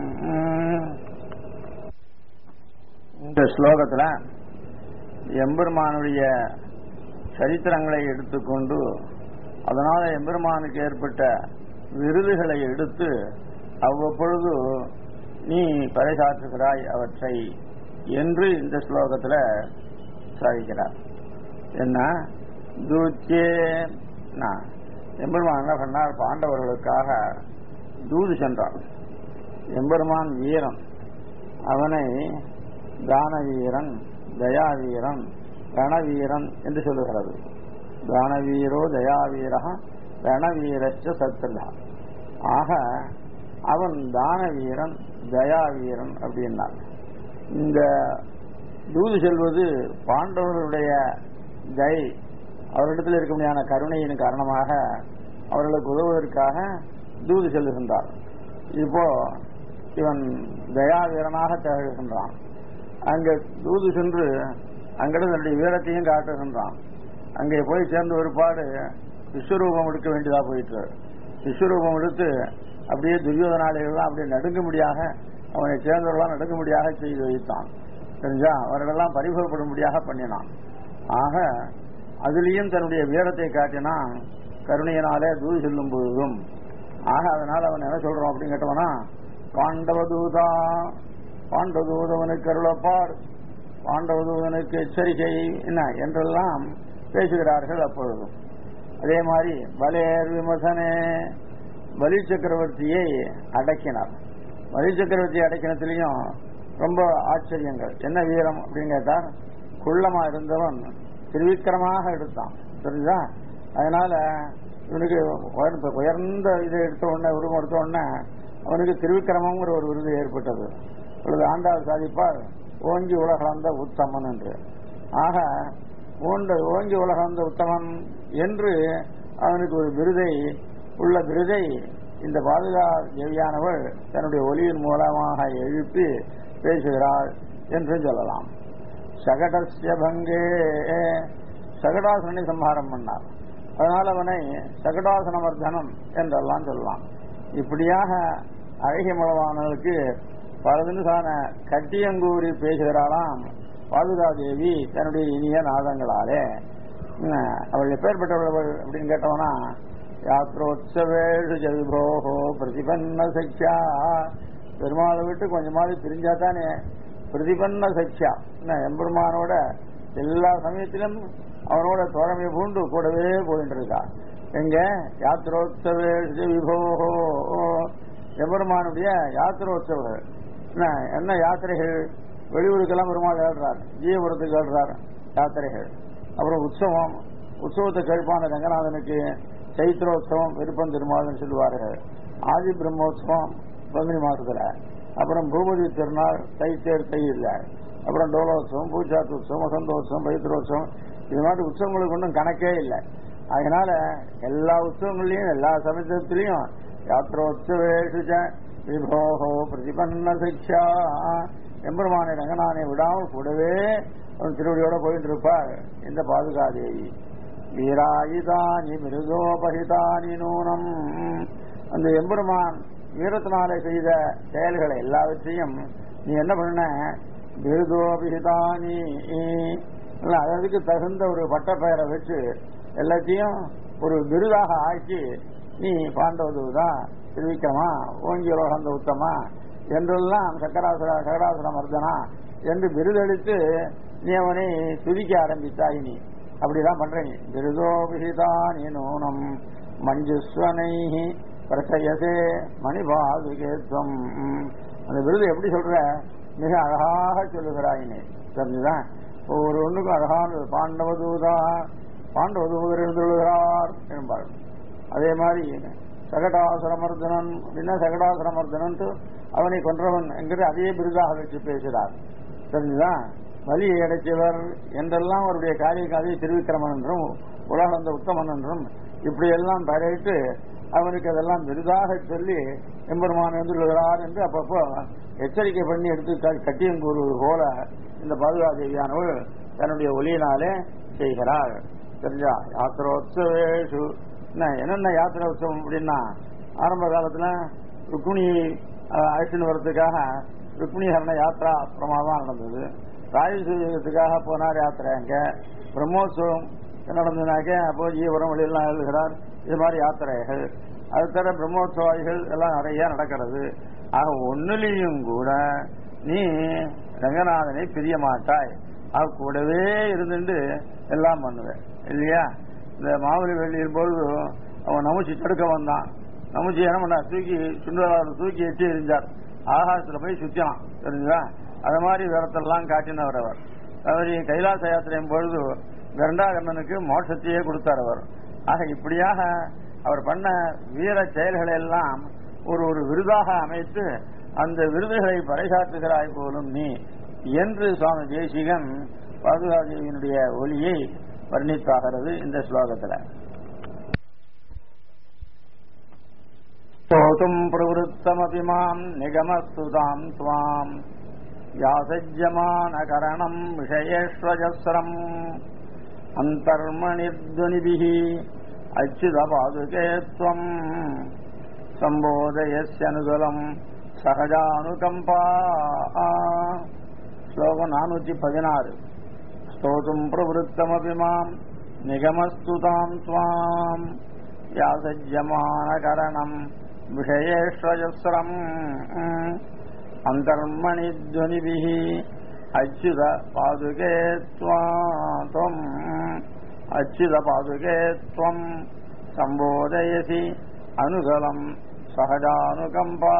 இந்த ஸ்லோகத்துல எம்பெருமானுடைய சரித்திரங்களை எடுத்துக்கொண்டு அதனால எம்பெருமானுக்கு ஏற்பட்ட விருதுகளை எடுத்து அவ்வப்பொழுது நீ பறைசாற்றுகிறாய் அவற்றை என்று இந்த ஸ்லோகத்துல சாதிக்கிறார் என்ன தூத்தியே நான் எம்பெருமான் என்ன பண்ணார் பாண்டவர்களுக்காக தூது சென்றான் எம்பெருமான் வீரன் அவனை தான வீரன் தயா வீரன் ரணவீரன் என்று சொல்லுகிறது தானவீரோ தயாவீரா ரணவீரச்ச சத்ருதா ஆக அவன் தான வீரன் தயாவீரன் அப்படின்னார் இந்த தூது செல்வது பாண்டவர்களுடைய தயை அவரிடத்தில் இருக்க முடியாத கருணையின் காரணமாக அவர்களுக்கு உதவுவதற்காக தூது செல்லுகின்றார் இப்போ இவன் தயாவீரனாக திகழ்கின்றான் அங்க தூது சென்று அங்கிருந்து தன்னுடைய வீரத்தையும் காட்டுகின்றான் அங்கே போய் சேர்ந்த ஒருபாடு விஸ்வரூபம் எடுக்க வேண்டியதா போயிட்டு விஸ்வரூபம் எடுத்து அப்படியே துரியோதனாளிகள்லாம் அப்படியே நடுங்கும்படியாக அவனை சேர்ந்தவர்களாம் நடுங்கும்படியாக செய்து வைத்தான் தெரிஞ்சா அவர்களெல்லாம் பரிபவப்படும்படியாக பண்ணினான் ஆக அதிலேயும் தன்னுடைய வீரத்தை காட்டினான் கருணையினாலே தூது செல்லும் பொழுதும் ஆக அதனால அவன் என்ன சொல்றான் அப்படின்னு கேட்டவனா பாண்டவதூதா பாண்டவதூதவனுக்கு அருளப்பார் பாண்டவதூதனுக்கு எச்சரிக்கை என்ன என்றெல்லாம் பேசுகிறார்கள் அப்பொழுதும் அதே மாதிரி பலேர் விமசனே பலி சக்கரவர்த்தியை அடக்கினார் பலி சக்கரவர்த்தி அடக்கினத்திலையும் ரொம்ப ஆச்சரியங்கள் என்ன வீரம் அப்படின்னு கேட்டார் குள்ளமா இருந்தவன் திருவிக்கிரமாக எடுத்தான் தெரிஞ்சா அதனால இவனுக்கு உயர்ந்த உயர்ந்த இதை எடுத்த உடனே உருவம் எடுத்த உடனே அவனுக்கு திருவிக்கிரமங்கிற ஒரு விருது ஏற்பட்டது பொழுது ஆண்டாள் சாதிப்பார் ஓங்கி உலகளந்த உத்தமன் என்று ஆக ஓண்ட ஓங்கி உலகளந்த உத்தமன் என்று அவனுக்கு ஒரு விருதை உள்ள விருதை இந்த பாதுகா தேவியானவள் தன்னுடைய ஒலியின் மூலமாக எழுப்பி பேசுகிறாள் என்று சொல்லலாம் சகடஸ்ய பங்கே சகடாசுரனை சம்ஹாரம் பண்ணார் அதனால் அவனை சகடாசனமர்தனம் என்றெல்லாம் சொல்லலாம் இப்படியாக அழகிய மலவானவர்களுக்கு பல தினசான கட்டியங்கூறி பேசுகிறாளாம் பாதுகாதேவி தன்னுடைய இனிய நாதங்களாலே அவள் எப்பேற்பட்டவள் அப்படின்னு கேட்டவனா யாத்ரோத்சவேஷு ஜவிபோகோ பிரதிபன்ன சக்ஷா பெருமாளை விட்டு கொஞ்சமாவது பிரிஞ்சா தானே பிரதிபன்ன சக்ஷா எம்பெருமானோட எல்லா சமயத்திலும் அவனோட தோழமை பூண்டு கூடவே போயிட்டு இருக்கா எங்க யாத்திரோத்சவேஷு விபோகோ எம்பெருமானுடைய யாத்திரோத்சவர்கள் என்ன என்ன யாத்திரைகள் வெளியூருக்கெல்லாம் பெருமாள் ஏழ்றார் ஜீவபுரத்துக்கு ஏழ்றார் யாத்திரைகள் அப்புறம் உற்சவம் உற்சவத்தை கழிப்பான ரங்கநாதனுக்கு சைத்திரோத்சவம் விருப்பம் திருமால்னு சொல்லுவார்கள் ஆதி பிரம்மோத்சவம் பங்குனி மாசத்துல அப்புறம் பூபதி திருநாள் தைத்தேர் தையில் அப்புறம் டோலோத்சவம் பூச்சாத்து உற்சவம் வசந்தோத்சவம் பைத்திரோத்சவம் இது மாதிரி உற்சவங்களுக்கு ஒன்றும் கணக்கே இல்லை அதனால எல்லா உற்சவங்கள்லயும் எல்லா சமயத்திலையும் யாத்திரோத்சவேஷு விபோகோ பிரதிபன்ன சிக்ஷா எம்பெருமானை ரங்கநானை விடாமல் கூடவே அவன் திருவடியோட போயிட்டு இருப்பார் இந்த பாதுகாதேவி வீராயுதானி மிருகோபகிதானி நூனம் அந்த எம்பெருமான் வீரத்தினாலே செய்த செயல்களை எல்லாவற்றையும் நீ என்ன பண்ண மிருகோபிகிதானி அதற்கு தகுந்த ஒரு பட்டப்பெயரை வச்சு எல்லாத்தையும் ஒரு விருதாக ஆக்கி நீ பாண்டவதுதான் திருவிக்கமா ஓங்கி உலகந்த உத்தமா என்றெல்லாம் சக்கராசுர சகடாசுர மர்தனா என்று விருதளித்து நீ அவனை துதிக்க ஆரம்பித்தாய் நீ அப்படிதான் பண்ற நீ விருதோபிதா நீ நூனம் மஞ்சுஸ்வனை பிரசயசே மணிபாதுகேத்வம் அந்த விருது எப்படி சொல்ற மிக அழகாக சொல்லுகிறாய் நீ தெரிஞ்சுதான் ஒவ்வொரு ஒண்ணுக்கும் அழகான பாண்டவதூதா பாண்டவதூதர் எழுந்துள்ளார் என்பார் அதே மாதிரி சகடாசுரமர்தனன் அப்படின்னா சகடாசுரமர்தனன் அவனை கொன்றவன் என்கிற அதே விருதாக வச்சு பேசுகிறார் தெரிஞ்சுதான் வலியை அடைச்சவர் என்றெல்லாம் அவருடைய காரிய காதையை திருவிக்கிரமன் என்றும் உலகந்த உத்தமன் என்றும் இப்படி எல்லாம் பெயரிட்டு அவனுக்கு அதெல்லாம் விருதாக சொல்லி எம்பெருமான் வந்துள்ளார் என்று அப்பப்போ எச்சரிக்கை பண்ணி எடுத்து கட்டியம் கூறுவது போல இந்த பாதுகாதேவியானவள் தன்னுடைய ஒளியினாலே செய்கிறாள் தெரிஞ்சா யாத்திரோத்சவேஷு என்னென்ன யாத்திரை உற்சவம் அப்படின்னா ஆரம்ப காலத்துல ருக்மிணி அழைச்சின்னு வர்றதுக்காக ருக்மிணி ஹரண யாத்ரா பிரமாதம் நடந்தது ராஜசூரியத்துக்காக போனார் யாத்திரை அங்க பிரம்மோத்சவம் நடந்ததுனாக்க அப்போ ஜீவரம் வெளியெல்லாம் எழுதுகிறார் இது மாதிரி யாத்திரைகள் அது தர பிரம்மோத்சவாதிகள் எல்லாம் நிறைய நடக்கிறது ஆக ஒன்னுலையும் கூட நீ ரங்கநாதனை பிரிய மாட்டாய் அவ கூடவே இருந்துட்டு எல்லாம் பண்ணுவேன் இல்லையா இந்த மாவலி வெள்ளியின் பொழுது அவன் நமுச்சி தடுக்க வந்தான் நமுச்சி என்ன பண்ணா தூக்கி சுண்டலாவில் தூக்கி எட்டி எரிஞ்சார் ஆகாசத்துல போய் சுத்தினான் தெரிஞ்சுதா அது மாதிரி விரத்தெல்லாம் காட்டினவர் அவர் அவர் கைலாச யாத்திரையின் பொழுது கருண்டாகண்ணனுக்கு மோட்சத்தையே கொடுத்தார் அவர் ஆக இப்படியாக அவர் பண்ண வீர செயல்களை எல்லாம் ஒரு ஒரு விருதாக அமைத்து அந்த விருதுகளை பறைசாற்றுகிறாய் போலும் நீ என்று சுவாமி தேசிகன் பாதுகாதேவியினுடைய ஒளியை வர்ணித்தாகிறது இந்த ஸ்லோகத்தில் ஸ்தோதும் பிரவருத்தமபி மாம் நிகமஸ்துதாம் துவாம் யாசஜ்யமானகரணம் விஷயேஷ்வஜஸ்ரம் அந்தர்மணிர்துனிபிः அச்சுதபாதுகே त्वम् சம்போதயஸ்யனுகுலம் சகஜானுகம்பா ஸ்லோகம் நானூற்றி பதினாறு ஸ்தோதும் பிரவருத்தமபி மாம் நிகமஸ்துதாம் துவாம் யாசஜ்யமானகரணம் விஷயேஷ்வஜஸ்ரம் அந்தர்மணித்வனிபிः அச்சுத பாதுகே त्वम् அச்சுத பாதுகே त्वम् சம்போதயசி அனுகலம் சகஜானுகம்பா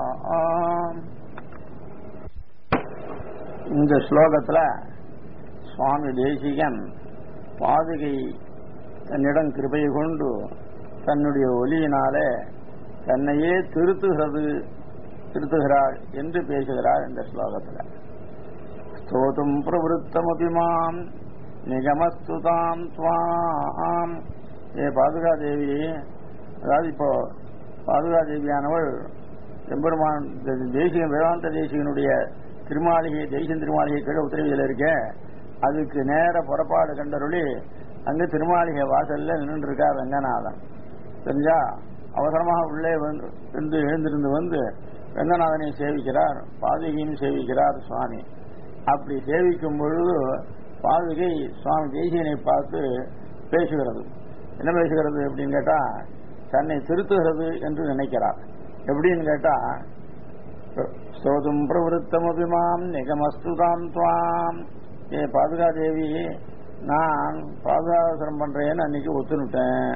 இந்த ஸ்லோகத்துல சுவாமி தேசிகன் பாதுகை தன்னிடம் கிருபை கொண்டு தன்னுடைய ஒலியினாலே தன்னையே திருத்துகிறது திருத்துகிறாள் என்று பேசுகிறார் இந்த ஸ்லோகத்தில் ஸ்தோதும் பிரவருத்தமபிமாம் நிகமஸ்துதாம் துவாம் ஏ பாதுகா தேவி அதாவது இப்போ பாதுகா தேவியானவள் எம்பெருமான் தேசிகன் வேதாந்த தேசிகனுடைய திருமாளிகை தேசியன் திருமாளிகை கீழே உத்தரவியில் இருக்க அதுக்கு நேர புறப்பாடு கண்டருளி அங்கு திருமாளிகை வாசல்ல நின்று இருக்கார் ரங்கநாதன் தெரிஞ்சா அவசரமாக உள்ளே வந்து எழுந்திருந்து வந்து ரங்கநாதனை சேவிக்கிறார் பாதுகையும் சேவிக்கிறார் சுவாமி அப்படி சேவிக்கும் பொழுது பாதுகை சுவாமி தேசியனை பார்த்து பேசுகிறது என்ன பேசுகிறது அப்படின்னு கேட்டா தன்னை திருத்துகிறது என்று நினைக்கிறார் எப்படின்னு கேட்டா சோதும் பிரவருத்தமபிமாம் நிகமஸ்துதாம் துவாம் ஏ பாதுகா தேவி நான் பாதுகாவசரம் பண்றேன்னு அன்னைக்கு ஒத்துனுட்டேன்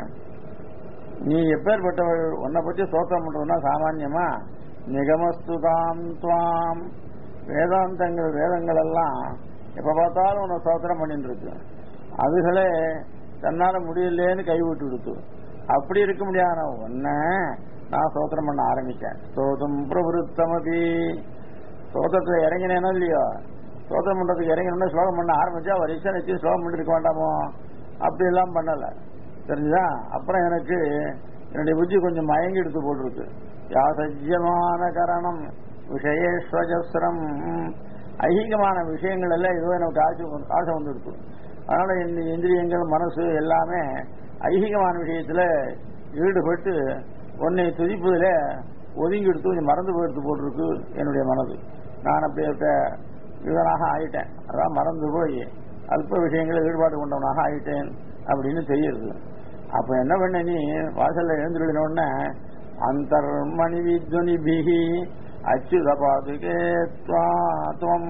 நீ எப்பேற்பட்டவள் உன்னை பத்தி சோத்திரம் பண்றதுன்னா சாமான்யமா நிகமஸ்துதாம் துவாம் வேதாந்தங்கள் வேதங்கள் எல்லாம் எப்ப பார்த்தாலும் உன்னை சோத்திரம் பண்ணிட்டு இருக்கு அதுகளே தன்னால முடியலேன்னு கைவிட்டு கொடுத்து அப்படி இருக்க முடியாத ஒன்ன நான் சோத்திரம் பண்ண ஆரம்பிச்சேன் சோதம் பிரவருத்தமபி சோதத்துல இறங்கினேனோ இல்லையோ சோதம் பண்றதுக்கு இறங்கணும்னா ஸ்லோகம் பண்ண ஆரம்பிச்சா ஒரு இஷ்டம் வச்சு ஸ்லோகம் பண்ணிருக்க வேண்டாமோ அப்படி எல்லாம் பண்ணல தெரிஞ்சுதா அப்புறம் எனக்கு என்னுடைய புத்தி கொஞ்சம் மயங்கி எடுத்து போட்டிருக்கு யாசஜ்யமான கரணம் விஷயேஸ்வஜஸ்ரம் ஐகிகமான விஷயங்கள் எல்லாம் ஏதோ எனக்கு ஆசை ஆசை வந்துருக்கு அதனால இந்த இந்திரியங்கள் மனசு எல்லாமே ஐகிகமான விஷயத்துல ஈடுபட்டு உன்னை துதிப்பதில் ஒதுங்கி எடுத்து கொஞ்சம் மறந்து போயிடுத்து போட்டிருக்கு என்னுடைய மனது நான் அப்படிப்பட்ட இவனாக ஆயிட்டேன் அதான் மறந்து போய் அல்ப விஷயங்களில் ஈடுபாடு கொண்டவனாக ஆயிட்டேன் அப்படின்னு தெரியுது அப்ப என்ன பண்ண நீ வாசல்ல எழுந்துள்ள உடனே அந்தர்மணி வித்வனி பிகி அச்சுத பாதுகே துவம்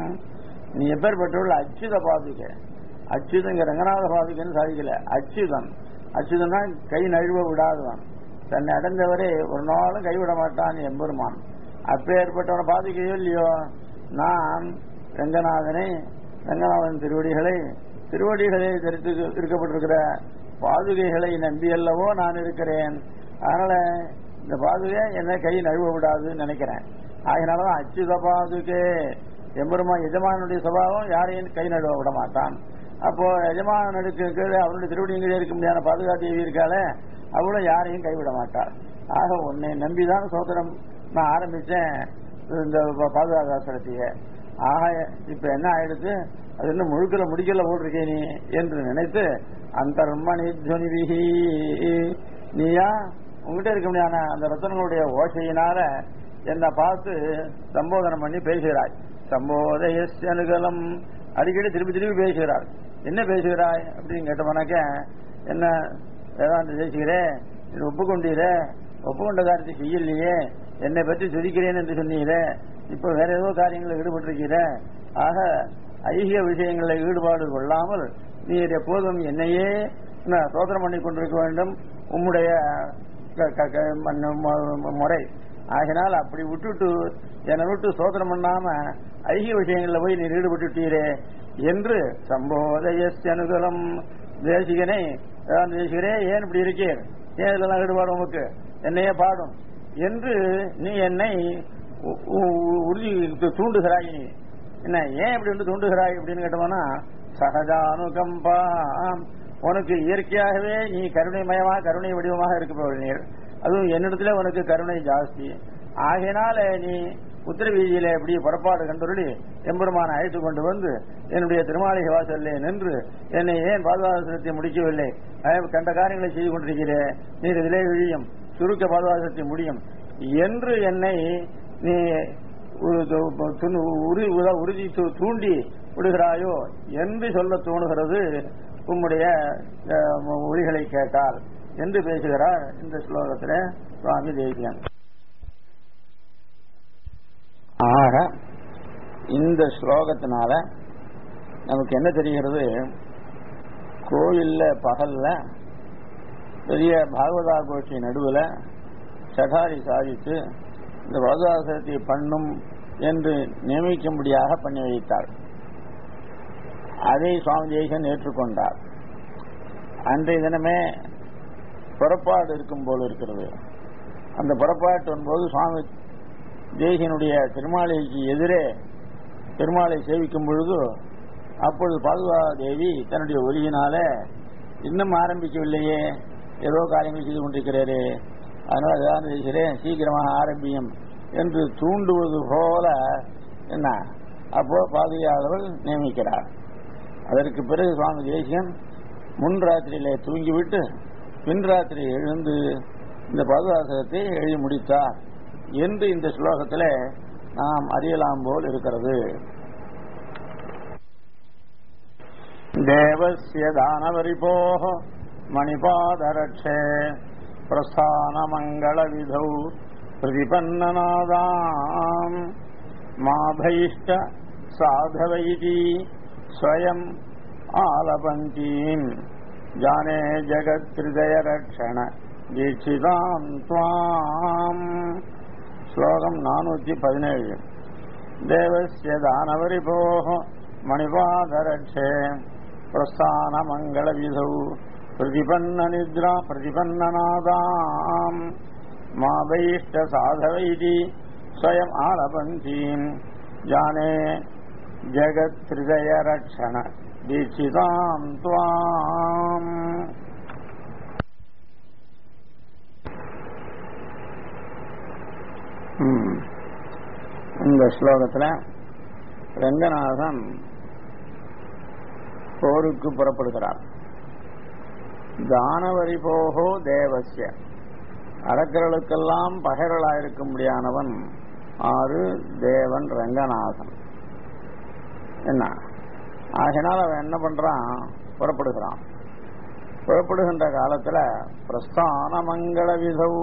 நீ எப்பேற்பட்டவள் அச்சுத பாதுகை அச்சுதங்க ரங்கநாத பாதுகைன்னு சாதிக்கல அச்சுதன் அச்சுதன்னா கை நழுவ விடாதவன் தன்னை அடைந்தவரே ஒரு நாளும் கைவிட மாட்டான் எம்பெருமான் அப்பேற்பட்டவன பாதுகையோ இல்லையோ நான் ரங்கநாதனை ரங்கநாதன் திருவடிகளை திருவடிகளை தரித்து இருக்கப்பட்டிருக்கிற பாதுகைகளை நம்பி அல்லவோ நான் இருக்கிறேன் அதனால இந்த பாதுகை என்ன கை நழுவ விடாதுன்னு நினைக்கிறேன் அதனாலதான் அச்சுத பாதுகே எம்பெருமா எஜமானுடைய சுபாவம் யாரையும் கை நழுவ விட மாட்டான் அப்போ எஜமானுக்கு கீழே அவருடைய திருவடியும் கீழே இருக்க முடியாத பாதுகா தேவி இருக்காளே அவளும் யாரையும் கைவிட மாட்டாள் ஆக உன்னை நம்பிதான் சோதனம் நான் ஆரம்பிச்சேன் இந்த பாதுகாசாசனத்தைய ஆக இப்ப என்ன ஆயிடுச்சு அது இன்னும் முழுக்கல முடிக்கல போட்டிருக்கே நீ என்று நினைத்து அந்தர்மணி துவனிவிகி நீயா உங்ககிட்ட இருக்க முடியாத அந்த ரத்தனங்களுடைய ஓசையினால என்னை பார்த்து சம்போதனம் பண்ணி பேசுகிறாய் சம்போதயஸ் அனுகலம் அடிக்கடி திருப்பி திருப்பி பேசுகிறாள் என்ன பேசுகிறாய் அப்படின்னு கேட்டவனாக்க என்ன வேதாந்த தேசிக்கிறே இது ஒப்புக்கொண்டீரே ஒப்புக்கொண்ட காரியத்தை செய்யலையே என்னை பற்றி துதிக்கிறேன் என்று சொன்னீரே இப்ப வேற ஏதோ காரியங்களில் ஈடுபட்டிருக்கிற ஆக ஐகிய விஷயங்களில் ஈடுபாடு கொள்ளாமல் நீர் எப்போதும் என்னையே சோதனம் பண்ணி கொண்டிருக்க வேண்டும் உம்முடைய முறை ஆகினால் அப்படி விட்டுட்டு என்னை விட்டு சோதனம் பண்ணாம ஐகிய விஷயங்களில் போய் நீர் ஈடுபட்டுட்டீரே என்று சம்போதயஸ் அனுகலம் தேசிகனை தேசிகரே ஏன் இப்படி இருக்கீர் ஏன் இதெல்லாம் ஈடுபாடு உமக்கு என்னையே பாடும் என்று நீ என்னை உறுதி தூண்டுகிறாய் நீ என்ன ஏன் இப்படி வந்து தூண்டுகிறாய் அப்படின்னு கேட்டோம்னா சகஜானுகம்பா உனக்கு இயற்கையாகவே நீ கருணைமயமாக கருணை வடிவமாக இருக்க நீர் அதுவும் என்னிடத்துல உனக்கு கருணை ஜாஸ்தி ஆகையினால நீ உத்தர வீதியில எப்படி புறப்பாடு கண்டுருளி எம்பெருமான அழைத்து கொண்டு வந்து என்னுடைய திருமாளிகை வாசல்ல நின்று என்னை ஏன் பாதுகாசனத்தை முடிக்கவில்லை கண்ட காரியங்களை செய்து கொண்டிருக்கிறேன் நீர் இதிலே விழியும் சுருக்க பாதுகாசனத்தை முடியும் என்று என்னை நீ உறுதி தூண்டி விடுகிறாயோ என்று சொல்ல தோணுகிறது உம்முடைய ஒளிகளை கேட்டால் என்று பேசுகிறார் இந்த ஸ்லோகத்தில் சுவாமி தேசியன் ஆக இந்த ஸ்லோகத்தினால நமக்கு என்ன தெரிகிறது கோயில்ல பகல்ல பெரிய பாகவதா கோஷ்டி நடுவில் சடாரி சாதித்து இந்த பாகவதாசனத்தை பண்ணும் என்று நியமிக்கும்படியாக பண்ணி வைத்தார் அதை சுவாமி ஜெயசன் ஏற்றுக்கொண்டார் அன்றைய தினமே புறப்பாடு இருக்கும் போல இருக்கிறது அந்த புறப்பாட்டின் போது சுவாமி தேசியனுடைய திருமாலைக்கு எதிரே பெருமாளை சேவிக்கும் பொழுது அப்பொழுது பாதுகா தேவி தன்னுடைய ஒலியினால இன்னும் ஆரம்பிக்கவில்லையே ஏதோ காரியங்கள் செய்து கொண்டிருக்கிறாரே அதனால அதான் செய்கிறேன் சீக்கிரமாக ஆரம்பியும் என்று தூண்டுவது போல என்ன அப்போ பாதுகாவலர்கள் நியமிக்கிறார் அதற்கு பிறகு சுவாமி தேசியன் முன் ராத்திரியிலே தூங்கிவிட்டு பின் ராத்திரி எழுந்து இந்த பாதுகாசகத்தை எழுதி முடித்தார் என்று இந்த ஸ்லோகத்தில் நாம் அறியலாம் போல் இருக்கிறது தேவசிய தானவரிபோः மணிபாதரட்சே பிரஸ்தானமங்களவிதौ प्रतिपन्ननादाम् माभैष्ट साधवैति स्वयम् आलपन्तीम् जाने जगत्हृदयरक्षण दीक्षिताम् त्वाम् श्लोकम् नानूति पदिनेळु देवस्य दानवरिभोः मणिपादरक्षे प्रस्थानमङ्गलविधौ प्रतिपन्ननिद्रा प्रतिपन्ननादाम् मा वैष्ट साधवैति स्वयम् आलपन्तीम् जाने जगत्हृदयरक्षण दीक्षिताम् त्वाम् ம். இந்த ஸ்லோகத்தில் ரங்கநாதன் போருக்கு புறப்படுகிறார் தானவரி போகோ தேவசிய அரக்கர்களுக்கெல்லாம் பகைரளாயிருக்கும்படியானவன் ஆறு தேவன் ரங்கநாதன் என்ன ஆகினால் அவன் என்ன பண்றான் புறப்படுகிறான் புறப்படுகின்ற காலத்துல பிரஸ்தான மங்கள விதவு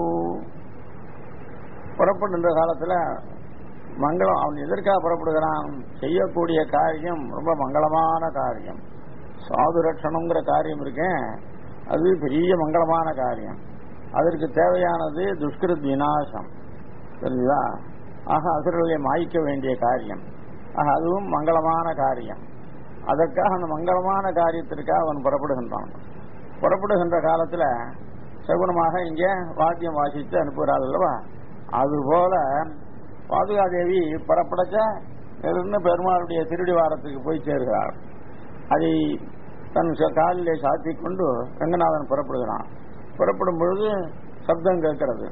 புறப்படுகின்ற காலத்துல மங்களம் அவன் எதற்காக புறப்படுகிறான் செய்யக்கூடிய காரியம் ரொம்ப மங்களமான காரியம் சாது ரட்சணங்கிற காரியம் இருக்கேன் அது பெரிய மங்களமான காரியம் அதற்கு தேவையானது துஷ்கிருத் விநாசம் தெரிஞ்சுதா ஆக அசுரர்களை மாய்க்க வேண்டிய காரியம் ஆக அதுவும் மங்களமான காரியம் அதற்காக அந்த மங்களமான காரியத்திற்காக அவன் புறப்படுகின்றான் புறப்படுகின்ற காலத்துல சகுனமாக இங்கே வாத்தியம் வாசித்து அனுப்புகிறாள் அல்லவா அதுபோல பாதுகாதேவி புறப்படச்ச இருந்து பெருமாளுடைய திருடி வாரத்துக்கு போய் சேர்கிறார் அதை தன் ச- காலிலே சாத்திக் கொண்டு ரங்கநாதன் புறப்படுகிறான் புறப்படும் பொழுது சப்தம் கேட்கிறது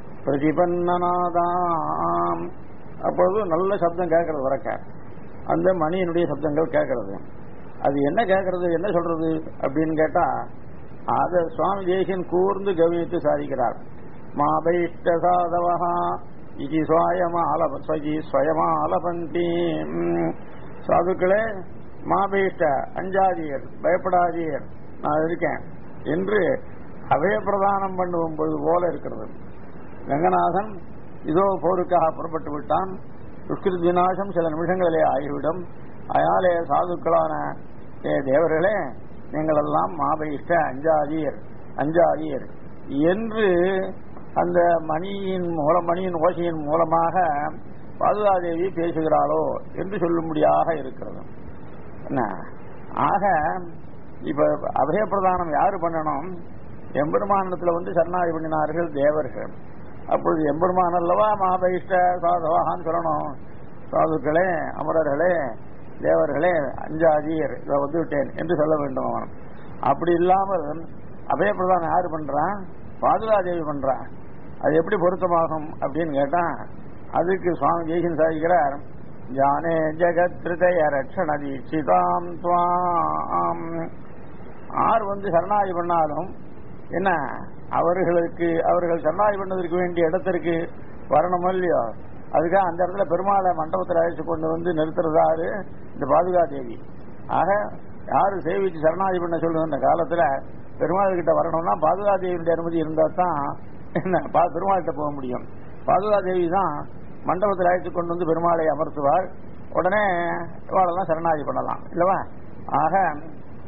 பிரதிபன்னநாதாம் அப்பொழுது நல்ல சப்தம் கேட்கறது உறக்க அந்த மணியினுடைய சப்தங்கள் கேட்கறது அது என்ன கேட்கறது என்ன சொல்றது அப்படின்னு கேட்டா அத சுவாமி தேசியன் கூர்ந்து கவனித்து சாதிக்கிறார் மாபைஷ்ட சாதவஹா இது சுவாயமாலப ஸ்வஜி ஸ்வயமாலபந்தி ம், சாதுக்களே மாபைஷ்ட அஞ்சாதீர் பயப்படாதீர் நான் இருக்கேன் என்று அபயப்பிரதானம் பண்ணும்போது போல இருக்கிறது ரங்கநாதன் இதோ போருக்காக புறப்பட்டு விட்டான் துஷ்கிருத் விநாசம் சில நிமிஷங்களிலே ஆகிவிடும் அதனாலே சாதுக்களான ஏ தேவர்களே நீங்கள் எல்லாம் மாபயிஷ்ட அஞ்சாதீர் அஞ்சாதீர் என்று அந்த மணியின் மூலம் மணியின் ஓசையின் மூலமாக பாதுகாதேவி பேசுகிறாளோ என்று சொல்லும்படியாக இருக்கிறது என்ன ஆக இப்ப அபயப்பிரதானம் யாரு பண்ணணும் எம்பெருமானத்துல வந்து சரணாகி பண்ணினார்கள் தேவர்கள் அப்பொழுது எம்பெருமான் அல்லவா மகாபயிஷ்ட சாதவாகான்னு சொல்லணும் சாதுக்களே அமரர்களே தேவர்களே அஞ்சாதீர் இதை வந்து விட்டேன் என்று சொல்ல வேண்டும் அவன் அப்படி இல்லாமல் அபயப்பிரதானம் யாரு பண்றான் பாதுகாதேவி பண்றான் அது எப்படி பொருத்தமாகும் அப்படின்னு கேட்டா அதுக்கு சுவாமி ஜெய்சன் சாதிக்கிறார் ஜானே ஜெகத் ஹிருதய ரட்சண தீட்சிதாம் துவாம் ஆர் வந்து சரணாகி பண்ணாலும் என்ன அவர்களுக்கு அவர்கள் சரணாகி பண்ணதற்கு வேண்டிய இடத்திற்கு வரணும் இல்லையோ அதுக்காக அந்த இடத்துல பெருமாளை மண்டபத்தில் அழைச்சு கொண்டு வந்து நிறுத்துறதாரு இந்த பாதுகா தேவி ஆக யாரு சேவிச்சு சரணாகி பண்ண சொல்லுங்க அந்த காலத்துல பெருமாள் கிட்ட வரணும்னா பாதுகா தேவியுடைய அனுமதி இருந்தா தான் என்ன பா- பெருமாள்கிட்ட போக முடியும் பாதுகா தேவி தான் மண்டபத்தில் அழைத்து கொண்டு வந்து பெருமாளை அமர்த்துவார் உடனே இவாளெல்லாம் சரணாகி பண்ணலாம் இல்லவா ஆக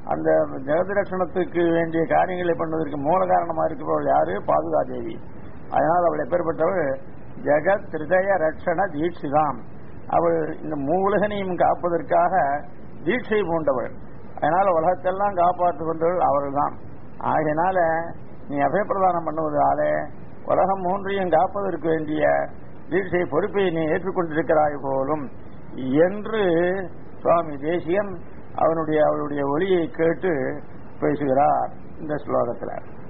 அந்த ஜெகதிரட்சணத்துக்கு வேண்டிய காரியங்களை பண்ணுவதற்கு மூல காரணமா இருப்பவள் யாரு பாதுகா தேவி அதனால் அவள் எப்பேற்பட்டவள் ஜெகத் திருதய ரட்சண தீட்சிதாம் அவள் இந்த மூலகனையும் காப்பதற்காக தீட்சை பூண்டவள் அதனால உலகத்தெல்லாம் காப்பாற்றிக் கொண்டவள் அவள்தான் ஆகையினால நீ அபயப்பிரதானம் பண்ணுவதால உலகம் மூன்றையும் காப்பதற்கு வேண்டிய தீட்சை பொறுப்பை நீ ஏற்றுக்கொண்டிருக்கிறாய் போலும் என்று சுவாமி தேசியன் அவனுடைய அவளுடைய ஒளியை கேட்டு பேசுகிறார் இந்த ஸ்லோகத்தில்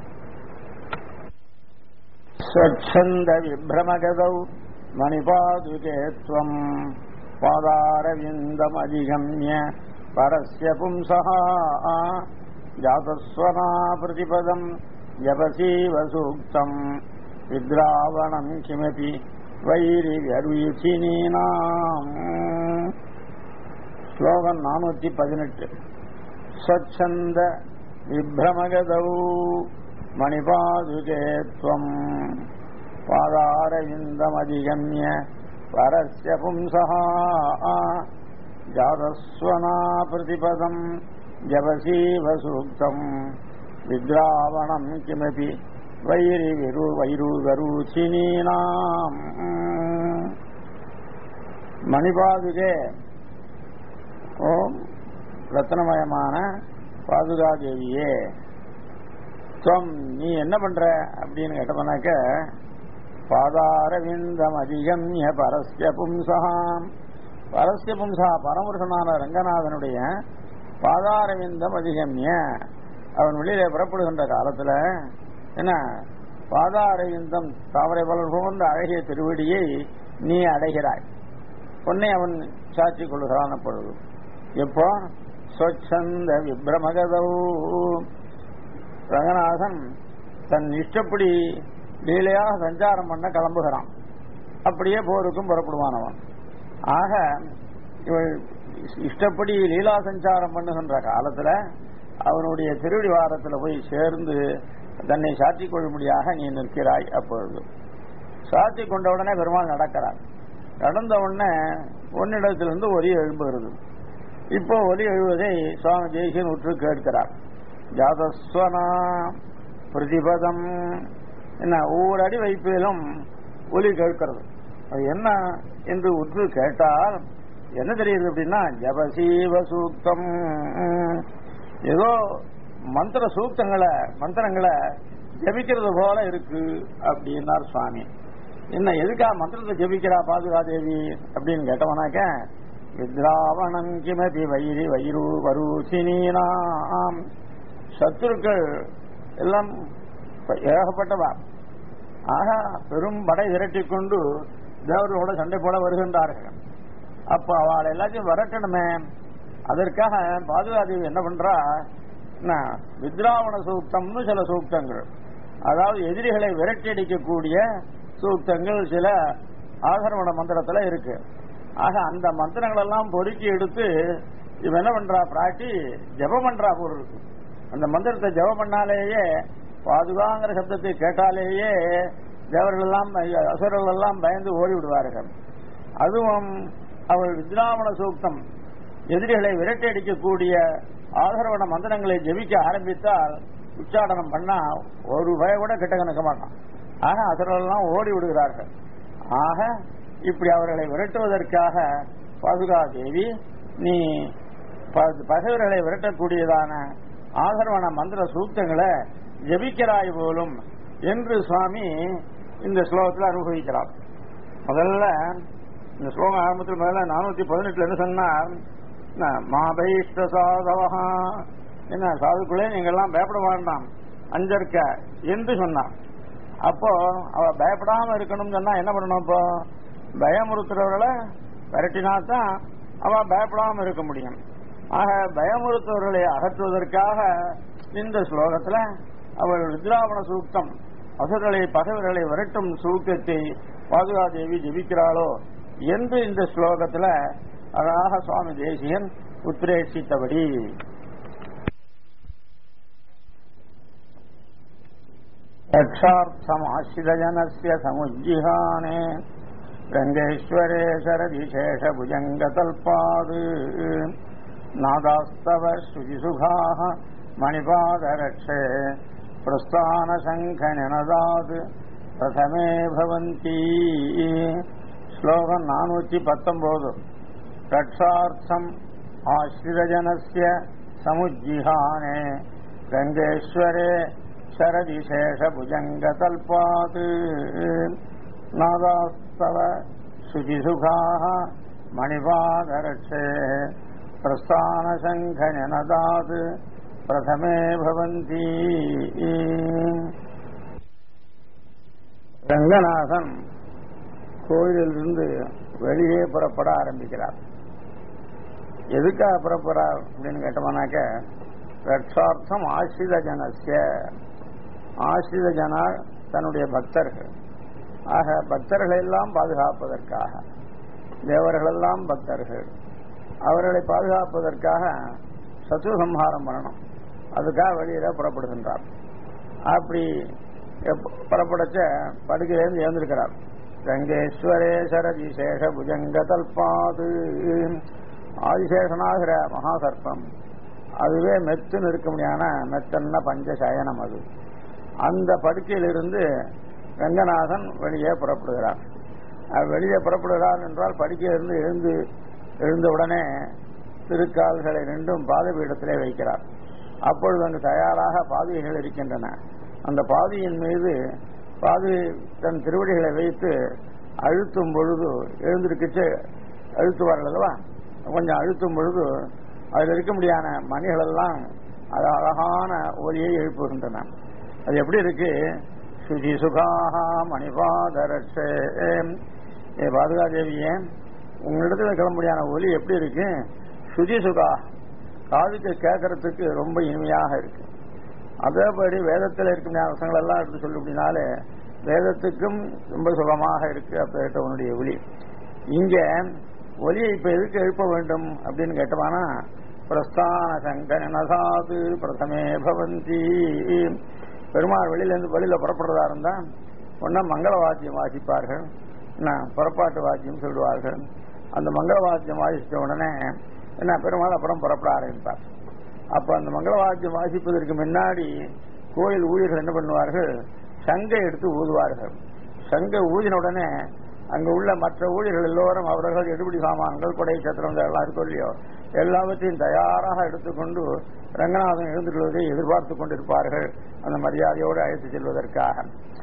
ஸ்வச்சந்த விப்ரமகதௌ மணிபாதுகே துவம் பாதாரவிந்தம் அதிகம்ய பரஸ்ய பும்சः ஜாதஸ்வனா பிரதிபதம் ஜபசீவ சூக்தம் வித்ராவணம் கிமபி வைரி வியர்வியுச்சினீனாம் ஸ்லோகம் நானூத்தி பதினெட்டு ஸ்வச்சந்த விப்ரமகதௌ மணிபாதுகே துவம் பாதாரவிந்தமதிகம்ய பரஸ்ய பும்சः ஜாதஸ்வனா பிரதிபதம் ஜபசீவ சூக்தம் வித்ராவணம் கிமபி வைரி விரு வைருகருச்சினீனாம் மணிபாதுகே ஓம் ரத்னமயமான பாதுகாதேவியே துவம் நீ என்ன பண்ற அப்படின்னு கேட்டோம்னாக்க பாதாரவிந்தம் அதிகம்ய பரஸ்ய பும்சகாம் பரஸ்ய பும்சா பரமருஷனான ரங்கநாதனுடைய பாதாரவிந்தம் அதிகம்ய அவன் வெளியில புறப்படுகின்ற காலத்துல என்ன பாதாரவிந்தம் தாமரை பலர் புகழ்ந்த அழகிய திருவடியை நீ அடைகிறாய் உன்னை அவன் சாட்சி கொள்கிறான் அப்பொழுது எப்போ சொச்சந்த விப்ரமகதௌ ரங்கநாதன் தன் இஷ்டப்படி லீலையாக சஞ்சாரம் பண்ண கிளம்புகிறான் அப்படியே போருக்கும் புறப்படுவானவன் ஆக இவள் இஷ்டப்படி லீலா சஞ்சாரம் பண்ணுகின்ற காலத்துல அவனுடைய திருவடி வாரத்தில் போய் சேர்ந்து தன்னை சாற்றிக் கொள்ளும்படியாக நீ நிற்கிறாய் அப்பொழுது சாத்தி கொண்ட உடனே பெருமாள் நடக்கிறார் நடந்த உடனே ஒன்னிடத்திலிருந்து ஒலி எழும்புகிறது இப்போ ஒலி எழுவதை சுவாமி தேசியன் உற்று கேட்கிறார் ஜாதஸ்வனா பிரதிபதம் என்ன ஒவ்வொரு அடி வைப்பிலும் ஒலி கேட்கிறது அது என்ன என்று உற்று கேட்டால் என்ன தெரியுது அப்படின்னா ஜபசீவ சூக்தம் ஏதோ மந்திர சூக்தங்களை மந்திரங்களை ஜபிக்கிறது போல இருக்கு அப்படின்னார் சுவாமி என்ன எதுக்கா மந்திரத்தை ஜபிக்கிறா பாதுகாதேவி அப்படின்னு கேட்டவனாக்க வித்ராவணம் கிமபி வைரி வைரு வரூசினீனாம் சத்துருக்கள் எல்லாம் ஏகப்பட்டவா ஆக பெரும் படை திரட்டிக் கொண்டு தேவர்களோட சண்டை போட வருகின்றார்கள் அப்ப அவளை எல்லாத்தையும் வரட்டணுமே அதற்காக பாதுகாதேவி என்ன பண்றா வித்ராவண சூக்தம்னு சில சூக்தங்கள் அதாவது எதிரிகளை விரட்டி அடிக்கக்கூடிய சூக்தங்கள் சில ஆகரவண மந்திரத்துல இருக்கு ஆக அந்த மந்திரங்கள் எல்லாம் பொறுக்கி எடுத்து இவன் என்ன பண்றா பிராட்டி ஜபம் பண்றா போல் இருக்கு அந்த மந்திரத்தை ஜபம் பண்ணாலேயே பாதுகாங்கிற சப்தத்தை கேட்டாலேயே தேவர்கள் எல்லாம் அசுரர்கள் எல்லாம் பயந்து ஓடி விடுவார்கள் அதுவும் அவள் வித்ராவண சூக்தம் எதிரிகளை விரட்டி அடிக்கக்கூடிய ஆதரவண மந்திரங்களை ஜெபிக்க ஆரம்பித்தால் உச்சாடனம் பண்ணா ஒரு பய கூட கிட்ட கணக்க மாட்டான் ஆக அசுரர்கள்லாம் ஓடி விடுகிறார்கள் ஆக இப்படி அவர்களை விரட்டுவதற்காக பாதுகா தேவி நீ பகைவர்களை விரட்டக்கூடியதான ஆதரவண மந்திர சூக்தங்களை ஜபிக்கிறாய் போலும் என்று சுவாமி இந்த ஸ்லோகத்தில் அனுபவிக்கிறார் முதல்ல இந்த ஸ்லோகம் ஆரம்பத்தில் முதல்ல நானூத்தி பதினெட்டுல என்ன சொன்னார் மாபைஷ்ட சாதவகா என்ன சாதுக்குள்ளே நீங்க எல்லாம் பயப்பட வேண்டாம் அஞ்சற்க என்று சொன்னான் அப்போ அவ பயப்படாம இருக்கணும்னு சொன்னா என்ன பண்ணணும் இப்போ பயமுறுத்துறவர்களை விரட்டினா தான் அவ பயப்படாம இருக்க முடியும் ஆக பயமுறுத்துவர்களை அகற்றுவதற்காக இந்த ஸ்லோகத்துல அவள் ருத்ராவண சூக்தம் அசுரர்களை பகைவர்களை விரட்டும் சூக்கத்தை பாதுகாதேவி ஜெபிக்கிறாளோ என்று இந்த ஸ்லோகத்துல அழகாக சுவாமி தேசியன் உத்ரேஷித்தபடி ரக்ஷார்த்தமாசிரஜனஸ்ய சமுஜ்ஜிஹானே ரங்கேஸ்வரே சரதிசேஷ புஜங்கதல்பாது நாதாஸ்தவ ஸ்ருதிசுகாः மணிபாதரட்சே பிரஸ்தானசங்கநினதாது பிரதமே பவந்தி ஸ்லோகம் நானூற்றி பத்தொன்பது ரட்சார்த்தம் ஆசிரிதஜனஸ்ய சமுஜ்ஜிஹானே கங்கேஸ்வரே शरदिशेषभुजङ्गतल्पात् नादास्तव शुचिसुखाः मणिपादरक्षे प्रस्थानशङ्खनिनदात् प्रथमे भवन्ति ரங்கநாதன் கோயிலிலிருந்து வெளியே புறப்பட ஆரம்பிக்கிறார் எதுக்காக புறப்படுறார் அப்படின்னு கேட்டோம்னாக்க ரட்சார்த்தம் ஆசிரித ஜனசிய ஆசிரித ஜனா தன்னுடைய பக்தர்கள் ஆக பக்தர்களை எல்லாம் பாதுகாப்பதற்காக தேவர்களெல்லாம் பக்தர்கள் அவர்களை பாதுகாப்பதற்காக சத்ரு சம்ஹாரம் பண்ணணும் அதுக்காக வெளியில புறப்படுகின்றார் அப்படி புறப்படச்ச படுக்கையிலிருந்து எழுந்திருக்கிறார் கங்கேஸ்வரேஸ்வர விசேஷ புஜங்க தல்பாது ஆதிசேஷனாகிற மகாசர்ப்பம் அதுவே மெத்துன்னு இருக்க முடியாத மெத்தன்ன பஞ்சசயனம் அது அந்த படுக்கையிலிருந்து ரங்கநாதன் வெளியே புறப்படுகிறார் வெளியே புறப்படுகிறார் என்றால் படுக்கையிலிருந்து எழுந்து எழுந்தவுடனே திருக்கால்களை ரெண்டும் பாதபீடத்திலே வைக்கிறார் அப்பொழுது அங்கு தயாராக பாதைகள் இருக்கின்றன அந்த பாதையின் மீது பாதை தன் திருவடிகளை வைத்து அழுத்தும் பொழுது எழுந்திருக்கிச்சு அழுத்துவார்கள் அல்லவா கொஞ்சம் அழுத்தும் பொழுது அதில் இருக்க முடியாத மணிகள் எல்லாம் அது அழகான ஒலியை எழுப்புகின்றன அது எப்படி இருக்கு சுஜி சுகாஹா மணிபாதரட்சே ஏ பாதுகாதேவியே உங்களிடத்துல கிளம்படியான ஒலி எப்படி இருக்கு சுஜி சுகா காதுக்கு கேட்கறதுக்கு ரொம்ப இனிமையாக இருக்கு அதேபடி வேதத்தில் இருக்க அவசரங்கள் எல்லாம் எடுத்து சொல்லு அப்படின்னாலே வேதத்துக்கும் ரொம்ப சுகமாக இருக்கு அப்பேட்ட உன்னுடைய ஒலி இங்க ஒலியை இப்ப எதுக்கு எழுப்ப வேண்டும் அப்படின்னு கேட்டோம்னா பிரஸ்தான சங்கனசாது பிரதமே பவந்தி பெருமாள் வெளியிலேருந்து வெளியில புறப்படுறதா இருந்தா ஒன்னா மங்கள வாத்தியம் வாசிப்பார்கள் என்ன புறப்பாட்டு வாத்தியம் சொல்லுவார்கள் அந்த மங்கள வாத்தியம் வாசித்த உடனே என்ன பெருமாள் அப்புறம் புறப்பட ஆரம்பிப்பார் அப்ப அந்த மங்கள வாத்தியம் வாசிப்பதற்கு முன்னாடி கோயில் ஊழியர்கள் என்ன பண்ணுவார்கள் சங்கை எடுத்து ஊதுவார்கள் சங்கை ஊதின உடனே அங்க உள்ள மற்ற ஊழியர்கள் எல்லோரும் அவர்கள் எடுபடி சாமான்கள் கொடை சத்திரம் எல்லாம் இருக்கோ இல்லையோ எல்லாவற்றையும் தயாராக எடுத்துக்கொண்டு ரங்கநாதன் எழுந்துள்ளதை எதிர்பார்த்து கொண்டிருப்பார்கள் அந்த மரியாதையோடு அழைத்து செல்வதற்காக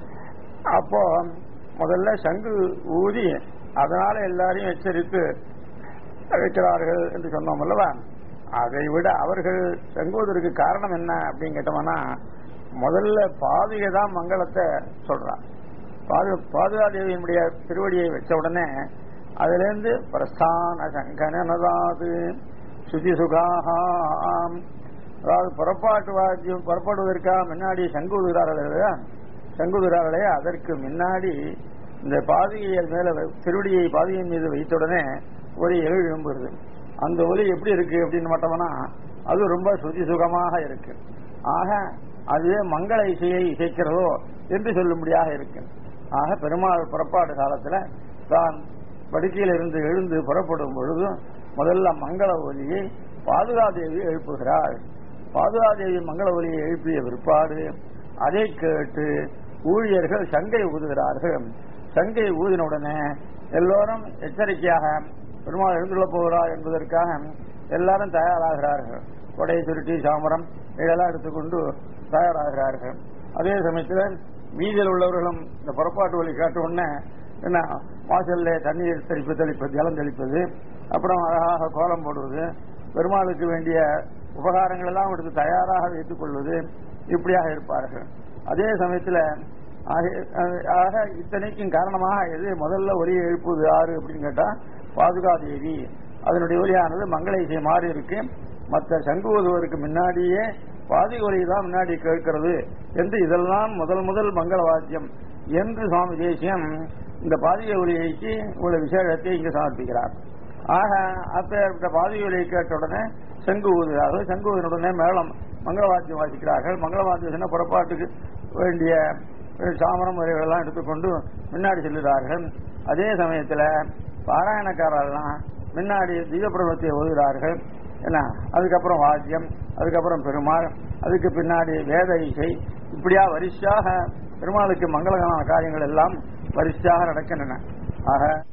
அப்போ முதல்ல சங்கு ஊதி அதனால எல்லாரையும் எச்சரித்து அழைக்கிறார்கள் என்று சொன்னோம் அல்லவா அதை விட அவர்கள் சங்குவதற்கு காரணம் என்ன அப்படின்னு கேட்டோம்னா முதல்ல பாதுகை தான் மங்களத்தை சொல்றான் பாதுகாதேவியினுடைய திருவடியை வச்ச உடனே அதுல இருந்து பிரஸ்தான சங்கனதாது சுதி சுகாம் அதாவது புறப்பாட்டு வாத்தியம் புறப்படுவதற்காக முன்னாடி சங்கு உதுகிறார்களே சங்கு உதுகிறார்களே அதற்கு முன்னாடி இந்த பாதுகையல் மேல திருவடியை பாதுகையின் மீது வைத்த உடனே ஒலி எழும்புறது அந்த ஒலி எப்படி இருக்கு அப்படின்னு மட்டும்னா அது ரொம்ப சுதி சுகமாக இருக்கு ஆக அதுவே மங்கள இசையை இசைக்கிறதோ என்று சொல்லும்படியாக இருக்கு ஆக பெருமாள் புறப்பாடு காலத்துல தான் படுக்கையில் இருந்து எழுந்து புறப்படும் பொழுது முதல்ல மங்கள ஒலியை பாதுகாதேவி எழுப்புகிறாள் பாதுகாதேவி மங்கள ஒலியை எழுப்பிய பிற்பாடு அதை கேட்டு ஊழியர்கள் சங்கை ஊதுகிறார்கள் சங்கை ஊதின உடனே எல்லோரும் எச்சரிக்கையாக பெருமாள் எழுந்துள்ள போகிறார் என்பதற்காக எல்லாரும் தயாராகிறார்கள் கொடை சுருட்டி சாமரம் இதெல்லாம் எடுத்துக்கொண்டு தயாராகிறார்கள் அதே சமயத்தில் வீதியில் உள்ளவர்களும் இந்த புறப்பாட்டு வழி காட்ட உடனே என்ன வாசல்ல தண்ணீர் தெளிப்பு தெளிப்பது ஜலம் தெளிப்பது அப்புறம் அழகாக கோலம் போடுவது பெருமாளுக்கு வேண்டிய உபகாரங்கள் எல்லாம் எடுத்து தயாராக வைத்துக் கொள்வது இப்படியாக இருப்பார்கள் அதே சமயத்தில் ஆக இத்தனைக்கும் காரணமாக எது முதல்ல ஒலியை எழுப்புவது யாரு அப்படின்னு கேட்டா பாதுகாதேவி அதனுடைய ஒலியானது மங்கள இசை மாறி இருக்கு மற்ற சங்கு ஊதுவதற்கு முன்னாடியே பாதி ஒலி தான் முன்னாடி கேட்கிறது என்று இதெல்லாம் முதல் முதல் மங்கள வாத்தியம் என்று சுவாமி தேசியம் இந்த பாதிக ஒலியைக்கு உள்ள விசேஷத்தை இங்கு சமர்ப்பிக்கிறார் ஆக அப்பேற்பட்ட பாதிக ஒலியை கேட்ட உடனே செங்கு ஊதுகிறார்கள் செங்கு ஊதினுடனே மேளம் மங்கள வாத்தியம் வாசிக்கிறார்கள் மங்கள வாத்தியம் புறப்பாட்டுக்கு வேண்டிய சாமரம் முறைகளெல்லாம் எடுத்துக்கொண்டு முன்னாடி செல்கிறார்கள் அதே சமயத்தில் பாராயணக்காரெல்லாம் முன்னாடி தீபபிரமத்தை ஓதுகிறார்கள் என்ன அதுக்கப்புறம் வாத்தியம் அதுக்கப்புறம் பெருமாள் அதுக்கு பின்னாடி வேத இசை இப்படியா வரிசையாக பெருமாளுக்கு மங்களகரமான காரியங்கள் எல்லாம் வரிசையாக நடக்கின்றன ஆக